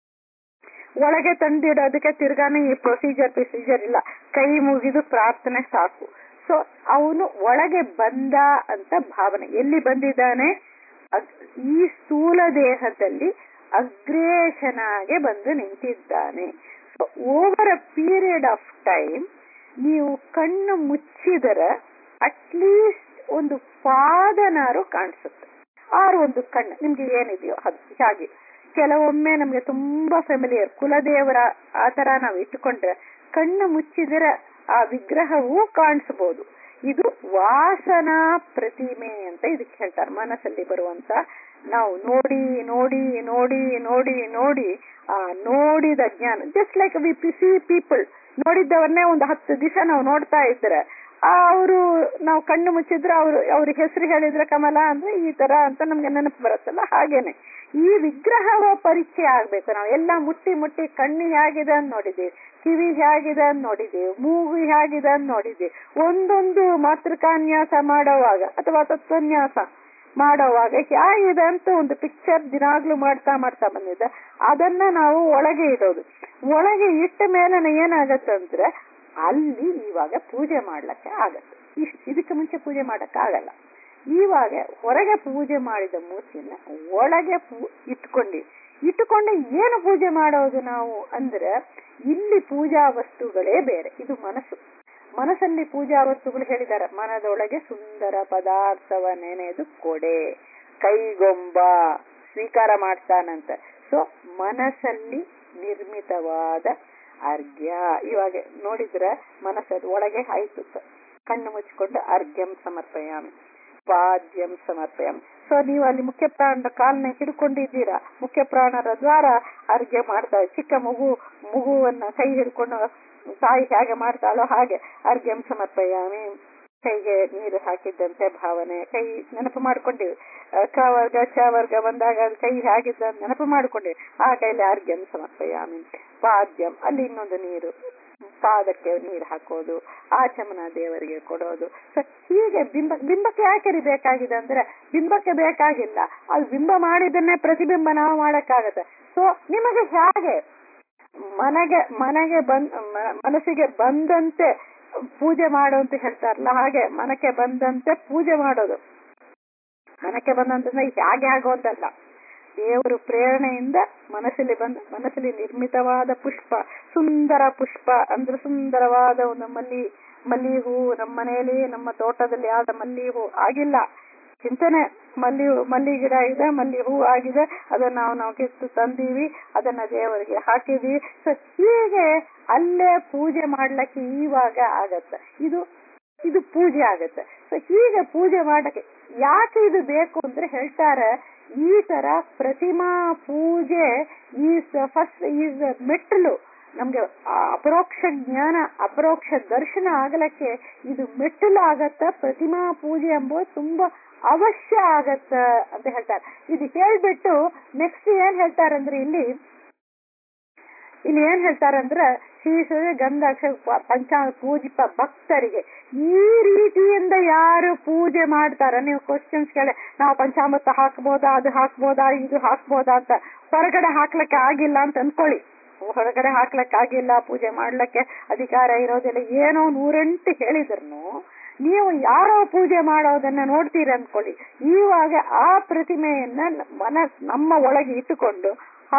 ಒಳಗೆ ತಂದಿಡೋದಕ್ಕೆ ತಿರ್ಗಾನು ಈ ಪ್ರೊಸೀಜರ್ ಪ್ರೊಸೀಜರ್ ಇಲ್ಲ ಕೈ ಮುಗಿದು ಪ್ರಾರ್ಥನೆ ಸಾಕು ಸೊ ಅವನು ಒಳಗೆ ಬಂದ ಅಂತ ಭಾವನೆ ಎಲ್ಲಿ ಬಂದಿದ್ದಾನೆ ಅಗ್- ಈ ಸ್ಥೂಲ ದೇಹದಲ್ಲಿ ಅಗ್ರೇಶನಾಗೆ ಬಂದು ನಿಂತಿದ್ದಾನೆ so over a period of time ನೀವು ಕಣ್ಣು ಮುಚ್ಚಿದರೆ ಅಟ್ಲೀಸ್ಟ್ ಒಂದು ಪಾದನಾರು ಕಾಣಿಸುತ್ತೆ ಆರು ಒಂದು ಕಣ್ಣು ನಿಮ್ಗೆ ಏನಿದೆಯೋ ಅದು ಹಾಗೆ ಕೆಲವೊಮ್ಮೆ ನಮ್ಗೆ ತುಂಬಾ ಫೆಮಿಲಿಯರ್ ಕುಲದೇವರ ಆ ತರ ನಾವು ಇಟ್ಟುಕೊಂಡ್ರೆ ಕಣ್ಣು ಮುಚ್ಚಿದರೆ ಆ ವಿಗ್ರಹವೂ ಕಾಣಿಸಬಹುದು ಇದು ವಾಸನಾ ಪ್ರತಿಮೆ ಅಂತ ಇದಕ್ಕೆ ಹೇಳ್ತಾರೆ ಮನಸ್ಸಲ್ಲಿ ಬರುವಂತ ನಾವು ನೋಡಿ ನೋಡಿ ನೋಡಿ ನೋಡಿ ನೋಡಿ ಆ ನೋಡಿದ ಜ್ಞಾನ just like we see people ನೋಡಿದ್ದವನ್ನೇ ಒಂದು ಹತ್ತು ದಿವಸ ನಾವು ನೋಡ್ತಾ ಇದ್ರೆ ಅವರು ನಾವು ಕಣ್ಣು ಮುಚ್ಚಿದ್ರೆ ಅವರು ಅವ್ರ ಹೆಸರು ಹೇಳಿದ್ರೆ ಕಮಲ ಅಂದ್ರೆ ಈ ತರ ಅಂತ ನಮ್ಗೆ ನೆನಪು ಬರುತ್ತಲ್ಲ ಹಾಗೇನೆ ಈ ವಿಗ್ರಹವ ಪರಿಚಯ ಆಗ್ಬೇಕು ನಾವು ಎಲ್ಲ ಮುಟ್ಟಿ ಮುಟ್ಟಿ ಕಣ್ಣು ಹೇಗಿದೆ ಅಂತ ನೋಡಿದ್ದೀವಿ ಕಿವಿ ಹೇಗಿದೆ ಅಂತ ನೋಡಿದ್ದೀವಿ ಮೂಗು ಹೇಗಿದೆ ಅಂತ ನೋಡಿದ್ದೀವಿ ಒಂದೊಂದು ಮಾತೃಕಾನ್ಯಾಸ ಮಾಡೋವಾಗ ಅಥವಾ ತತ್ವನ್ಯಾಸ ಮಾಡೋವಾಗ ಹೇಗಿದೆ ಅಂತ ಒಂದು ಪಿಕ್ಚರ್ ದಿನಾಗ್ಲೂ ಮಾಡ್ತಾ ಮಾಡ್ತಾ ಬಂದಿದ್ದೆ ಅದನ್ನ ನಾವು ಒಳಗೆ ಇಡೋದು ಒಳಗೆ ಇಟ್ಟ ಮೇಲೆ ಏನಾಗತ್ತಂದ್ರೆ ಅಲ್ಲಿ ಇವಾಗ ಪೂಜೆ ಮಾಡ್ಲಿಕ್ಕೆ ಆಗತ್ತೆ ಇಷ್ಟು ಇದಕ್ಕೆ ಮುಂಚೆ ಪೂಜೆ ಮಾಡಕ್ ಆಗಲ್ಲ ಇವಾಗ ಹೊರಗೆ ಪೂಜೆ ಮಾಡಿದ ಮೂರ್ತಿನ ಒಳಗೆ ಪೂ ಇಟ್ಕೊಂಡಿ ಇಟ್ಟುಕೊಂಡು ಏನು ಪೂಜೆ ಮಾಡೋದು ನಾವು ಅಂದ್ರೆ ಇಲ್ಲಿ ಪೂಜಾ ವಸ್ತುಗಳೇ ಬೇರೆ ಇದು ಮನಸ್ಸು ಮನಸ್ಸಲ್ಲಿ ಪೂಜಾ ವಸ್ತುಗಳು ಹೇಳಿದ್ದಾರೆ ಮನದೊಳಗೆ ಸುಂದರ ಪದಾರ್ಥವ ನೆನೆದು ಕೊಡೆ ಕೈಗೊಂಬ ಸ್ವೀಕಾರ ಮಾಡ್ತಾನಂತ ಸೊ ಮನಸ್ಸಲ್ಲಿ ನಿರ್ಮಿತವಾದ ಅರ್ಘ್ಯ ಇವಾಗ ನೋಡಿದ್ರೆ ಮನಸ್ಸದು ಒಳಗೆ ಆಯ್ತು ಸ- ಕಣ್ಣು ಮುಚ್ಚಿಕೊಂಡು ಅರ್ಘ್ಯಂ ಸಮರ್ಪಯಾಮಿ ಪಾದ್ಯಂ ಸಮರ್ಪಯಾಮಿ ಸೊ ನೀವು ಅಲ್ಲಿ ಮುಖ್ಯ ಪ್ರಾಣದ ಕಾಲನ್ನ ಹಿಡ್ಕೊಂಡಿದ್ದೀರಾ ಮುಖ್ಯ ಪ್ರಾಣರ ದ್ವಾರ ಅರ್ಘ್ಯ ಮಾಡ್ತಾ ಚಿಕ್ಕ ಮಗು ಮಗುವನ್ನ ಕೈ ಹಿಡ್ಕೊಂಡು ತಾಯಿ ಹೇಗೆ ಮಾಡ್ತಾಳೋ ಹಾಗೆ ಅರ್ಘ್ಯಂ ಸಮರ್ಪಯಾಮಿ ಕೈಗೆ ನೀರು ಹಾಕಿದ್ದಂತೆ ಭಾವನೆ ಕೈ ನೆನಪು ಮಾಡ್ಕೊಂಡಿವಿ ಅಹ್, ಕ ವರ್ಗ ಚ ವರ್ಗ ಬಂದಾಗ ಅದು ಕೈ ಹೇಗಿದ್ದ ಅಂತ ನೆನಪು ಮಾಡ್ಕೊಂಡಿವಿ ಆ ಕೈಲಿ ಅರ್ಘ್ಯಂ ಸಮರ್ಪಯಾಮಿ ಪಾದ್ಯಂ ಅಲ್ಲಿ ಇನ್ನೊಂದು ನೀರು ಪಾದಕ್ಕೆ ನೀರು ಹಾಕೋದು ಆಚಮನ ದೇವರಿಗೆ ಕೊಡೋದು ಸೊ ಹೀಗೆ ಬಿಂಬ ಬಿಂಬಕ್ಕೆ ಯಾಕೆ ರೀ ಬೇಕಾಗಿದೆ ಅಂದ್ರೆ ಬಿಂಬಕ್ಕೆ ಬೇಕಾಗಿಲ್ಲ ಅದು ಬಿಂಬ ಮಾಡಿದ್ದನ್ನೇ ಪ್ರತಿಬಿಂಬ ನಾವು ಮಾಡಕ್ಕಾಗತ್ತೆ ಸೊ ನಿಮಗೆ ಹೇಗೆ ಮನೆಗೆ ಮನೆಗೆ ಬಂದ್ ಮ- ಮನಸ್ಸಿಗೆ ಬಂದಂತೆ ಪೂಜೆ ಮಾಡು ಅಂತ ಹೇಳ್ತಾರಲ್ಲ ಹಾಗೆ ಮನಕ್ಕೆ ಬಂದಂತೆ ಪೂಜೆ ಮಾಡೋದು ಮನಕ್ಕೆ ಬಂದಂತಂದ್ರೆ ಹೇಗೆ ಆಗೋದಲ್ಲ ದೇವರು ಪ್ರೇರಣೆಯಿಂದ ಮನಸ್ಸಲ್ಲಿ ಬಂದ ಮನಸ್ಸಲ್ಲಿ ನಿರ್ಮಿತವಾದ ಪುಷ್ಪ ಸುಂದರ ಪುಷ್ಪ ಅಂದ್ರೆ ಸುಂದರವಾದ ಒಂದು ಮಲ್ಲಿ ಮಲ್ಲಿ ಹೂ ನಮ್ಮ ಮನೆಯಲ್ಲಿ ನಮ್ಮ ತೋಟದಲ್ಲಿ ಆದ ಮಲ್ಲಿ ಹೂ ಆಗಿಲ್ಲ ಚಿಂತನೆ ಮಲ್ಲಿ ಹೂ- ಮಲ್ಲಿ ಗಿಡ ಇದೆ ಮಲ್ಲಿ ಹೂ ಆಗಿದೆ ಅದನ್ನ ನಾವು ನಾವು ಕಿತ್ತು ತಂದೀವಿ ಅದನ್ನ ದೇವರಿಗೆ ಹಾಕಿದೀವಿ ಸೊ ಹೀಗೆ ಅಲ್ಲೇ ಪೂಜೆ ಮಾಡ್ಲಿಕ್ಕೆ ಇವಾಗ ಆಗತ್ತೆ ಇದು ಇದು ಪೂಜೆ ಆಗತ್ತೆ ಸೊ ಹೀಗೆ ಪೂಜೆ ಮಾಡಕ್ಕೆ ಯಾಕೆ ಇದು ಬೇಕು ಅಂದ್ರೆ ಹೇಳ್ತಾರೆ ಈ ತರ ಪ್ರತಿಮಾ ಪೂಜೆ ಈಸ್ ಫಸ್ಟ್ ಈಸ್ ಮೆಟ್ಟಲು ನಮ್ಗೆ ಆ ಅಪರೋಕ್ಷ ಜ್ಞಾನ ಅಪರೋಕ್ಷ ದರ್ಶನ ಆಗಲಕ್ಕೆ ಇದು ಮೆಟ್ಟಲು ಆಗತ್ತ ಪ್ರತಿಮಾ ಪೂಜೆ ಎಂಬುದು ತುಂಬಾ ಅವಶ್ಯ ಆಗತ್ತ ಅಂತ ಹೇಳ್ತಾರೆ ಇದು ಹೇಳ್ಬಿಟ್ಟು ನೆಕ್ಸ್ಟ್ ಏನ್ ಹೇಳ್ತಾರಂದ್ರೆ ಇಲ್ಲಿ ಇಲ್ಲಿ ಏನ್ ಹೇಳ್ತಾರಂದ್ರೆ ಶ್ರೀ ಗಂಧ ಪಂಚಾಂಗ ಪೂಜಿಪ ಭಕ್ತರಿಗೆ ಈ ರೀತಿಯಿಂದ ಯಾರು ಪೂಜೆ ಮಾಡ್ತಾರ ನೀವು ಕ್ವಶನ್ಸ್ ಕೇಳಿ ನಾವು ಪಂಚಾಮೃತ ಹಾಕ್ಬೋದಾ ಅದು ಹಾಕ್ಬೋದಾ ಇದು ಹಾಕ್ಬೋದಾ ಅಂತ ಹೊರಗಡೆ ಹಾಕ್ಲಿಕ್ಕೆ ಆಗಿಲ್ಲ ಅಂತ ಅನ್ಕೊಳ್ಳಿ ಹೊರಗಡೆ ಹಾಕ್ಲಿಕ್ಕೆ ಆಗಿಲ್ಲ ಪೂಜೆ ಮಾಡ್ಲಿಕ್ಕೆ ಅಧಿಕಾರ ಇರೋದಿಲ್ಲ ಏನೋ ನೂರೆಂಟು ಹೇಳಿದ್ರು ನೀವು ಯಾರೋ ಪೂಜೆ ಮಾಡೋದನ್ನ ನೋಡ್ತೀರಿ ಅನ್ಕೊಳ್ಳಿ ಇವಾಗ ಆ ಪ್ರತಿಮೆಯನ್ನ ಮನ ನಮ್ಮ ಒಳಗೆ ಇಟ್ಟುಕೊಂಡು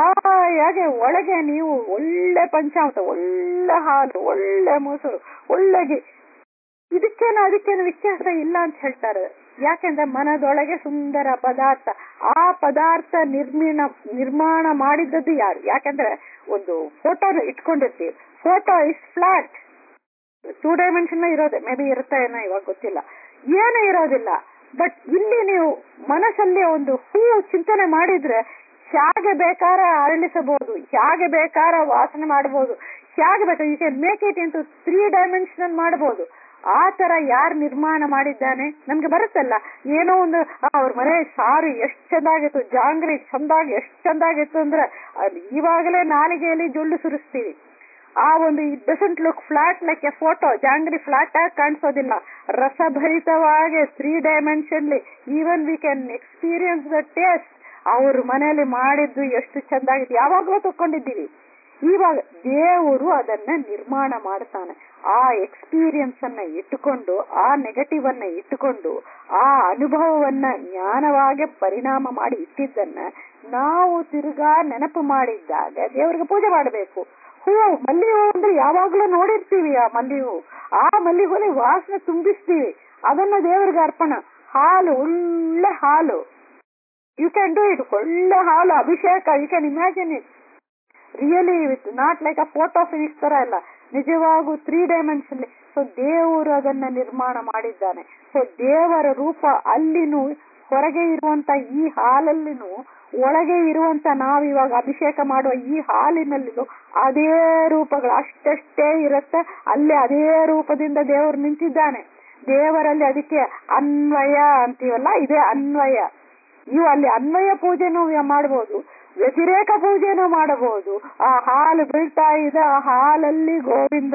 ಹಾಯಾಗಿ ಒಳಗೆ ನೀವು ಒಳ್ಳೆ ಪಂಚಾಮೃತ ಒಳ್ಳೆ ಹಾಲು ಒಳ್ಳೆ ಮೊಸರು ಒಳ್ಳೆಗೆ ಇದಕ್ಕೇನು ಅದಕ್ಕೇನು ವ್ಯತ್ಯಾಸ ಇಲ್ಲ ಅಂತ ಹೇಳ್ತಾರೆ ಯಾಕೆಂದ್ರೆ ಮನದೊಳಗೆ ಸುಂದರ ಪದಾರ್ಥ ಆ ಪದಾರ್ಥ ನಿರ್ಮಾಣ ನಿರ್ಮಾಣ ಮಾಡಿದ್ದದ್ದು ಯಾರು ಯಾಕಂದ್ರೆ ಒಂದು ಫೋಟೋನ ಇಟ್ಕೊಂಡಿರ್ತೀವಿ photo is flat two dimension ಇರೋದೆ ಮೇ ಬಿ ಇರುತ್ತೆ ಏನೋ ಇವಾಗ ಗೊತ್ತಿಲ್ಲ ಏನು ಇರೋದಿಲ್ಲ ಬಟ್ ಇಲ್ಲಿ ನೀವು ಮನಸ್ಸಲ್ಲಿ ಒಂದು ಹೂ ಚಿಂತನೆ ಮಾಡಿದ್ರೆ ಹೇಗೆ ಬೇಕಾರ ಅರಳಿಸಬಹುದು ಹೇಗೆ ಬೇಕಾರ ವಾಸನೆ ಮಾಡಬಹುದು ಹೇಗೆ ಬೇಕು you can make it into three dimensional ಮಾಡಬಹುದು ಆ ತರ ಯಾರು ನಿರ್ಮಾಣ ಮಾಡಿದ್ದಾನೆ ನಮ್ಗೆ ಬರುತ್ತಲ್ಲ ಏನೋ ಒಂದು ಆ, ಅವ್ರ ಮನೆ ಸಾರು ಎಷ್ಟ್ ಚಂದಾಗಿತ್ತು ಜಾಂಗ್ರಿ ಚಂದಾಗಿ ಎಷ್ಟ್ ಚಂದಾಗಿತ್ತು ಅಂದ್ರೆ ಅದು ಇವಾಗಲೇ ನಾಲಿಗೆಯಲ್ಲಿ ಜೊಳ್ಳು ಸುರಿಸ್ತೀವಿ ಆ ಒಂದು it doesn't look flat like a photo ಜಾಂಗ್ರಿ ಫ್ಲಾಟ್ ಆಗಿ ಕಾಣಿಸೋದಿಲ್ಲ ರಸಭರಿತವಾಗಿ three dimensionally even we can experience the taste ಅವ್ರ ಮನೆಯಲ್ಲಿ ಮಾಡಿದ್ದು ಎಷ್ಟು ಚಂದಾಗಿದೆ ಯಾವಾಗಲೂ ತಕೊಂಡಿದ್ದೀವಿ ಇವಾಗ ದೇವರು ಅದನ್ನ ನಿರ್ಮಾಣ ಮಾಡ್ತಾನೆ ಆ ಎಕ್ಸ್ಪೀರಿಯನ್ಸ್ ಅನ್ನ ಇಟ್ಟುಕೊಂಡು ಆ ನೆಗೆಟಿವ್ ಅನ್ನ ಇಟ್ಟುಕೊಂಡು ಆ ಅನುಭವವನ್ನ ಜ್ಞಾನವಾಗಿ ಪರಿಣಾಮ ಮಾಡಿ ಇಟ್ಟಿದ್ದನ್ನ ನಾವು ತಿರ್ಗಾ ನೆನಪು ಮಾಡಿದ್ದಾಗ ದೇವರಿಗೆ ಪೂಜೆ ಮಾಡಬೇಕು ಹೂ ಮಲ್ಲಿ ಹೂ ಅಂದ್ರೆ ಯಾವಾಗ್ಲೂ ನೋಡಿರ್ತೀವಿ ಆ ಮಲ್ಲಿ ಹೂ ಆ ಮಲ್ಲಿ ಹೂಲಿ ವಾಸನೆ ತುಂಬಿಸ್ತೀವಿ ಅದನ್ನ ದೇವರಿಗೆ ಅರ್ಪಣ ಹಾಲು ಒಳ್ಳೆ ಹಾಲು ಯು ಕ್ಯಾನ್ ಡೂ ಇಟ್ ಒಳ್ಳೆ ಹಾಲು ಅಭಿಷೇಕ you can imagine it really with not like a photo ಫಿನಿಕ್ಸ್ ತರ ಅಲ್ಲ ನಿಜವಾಗೂ ತ್ರೀ ಡೈಮೆನ್ಷನ್ ಸೊ ದೇವರು ಅದನ್ನ ನಿರ್ಮಾಣ ಮಾಡಿದ್ದಾನೆ ಸೊ ದೇವರ ರೂಪ ಅಲ್ಲಿನೂ ಹೊರಗೆ ಇರುವಂತ ಈ ಹಾಲಲ್ಲಿನೂ ಒಳಗೆ ಇರುವಂತ ನಾವಿವಾಗ ಅಭಿಷೇಕ ಮಾಡುವ ಈ ಹಾಲಿನಲ್ಲಿನೂ ಅದೇ ರೂಪಗಳು ಅಷ್ಟಷ್ಟೇ ಇರುತ್ತೆ ಅಲ್ಲೇ ಅದೇ ರೂಪದಿಂದ ದೇವರು ನಿಂತಿದ್ದಾನೆ ದೇವರಲ್ಲಿ ಅದಕ್ಕೆ ಅನ್ವಯ ಅಂತೀವಲ್ಲ ಇದೇ ಅನ್ವಯ ನೀವು ಅಲ್ಲಿ ಅನ್ವಯ ಪೂಜೆನೂ ಮಾಡಬಹುದು ವ್ಯತಿರೇಕ ಪೂಜೆನೂ ಮಾಡಬಹುದು ಆ ಹಾಲು ಬೀಳ್ತಾ ಇದೆ ಆ ಹಾಲಲ್ಲಿ ಗೋವಿಂದ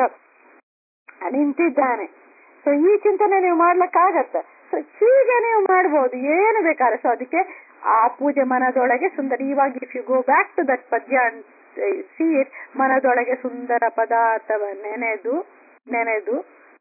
ನಿಂತಿದ್ದಾನೆ ಸೊ ಈ ಚಿಂತನೆ ನೀವು ಮಾಡ್ಲಿಕ್ಕಾಗತ್ತೆ ಸೊ ಹೀಗೆ ನೀವು ಮಾಡ್ಬೋದು ಏನು ಬೇಕಾದ್ರೆ ಸೊ ಅದಕ್ಕೆ ಆ ಪೂಜೆ ಮನದೊಳಗೆ ಸುಂದರ ಇವಾಗ if you go back to that ಪದ್ಯ ಸಿ ಇಟ್ ಮನದೊಳಗೆ ಸುಂದರ ಪದಾರ್ಥವ ನೆನೆದು ನೆನೆದು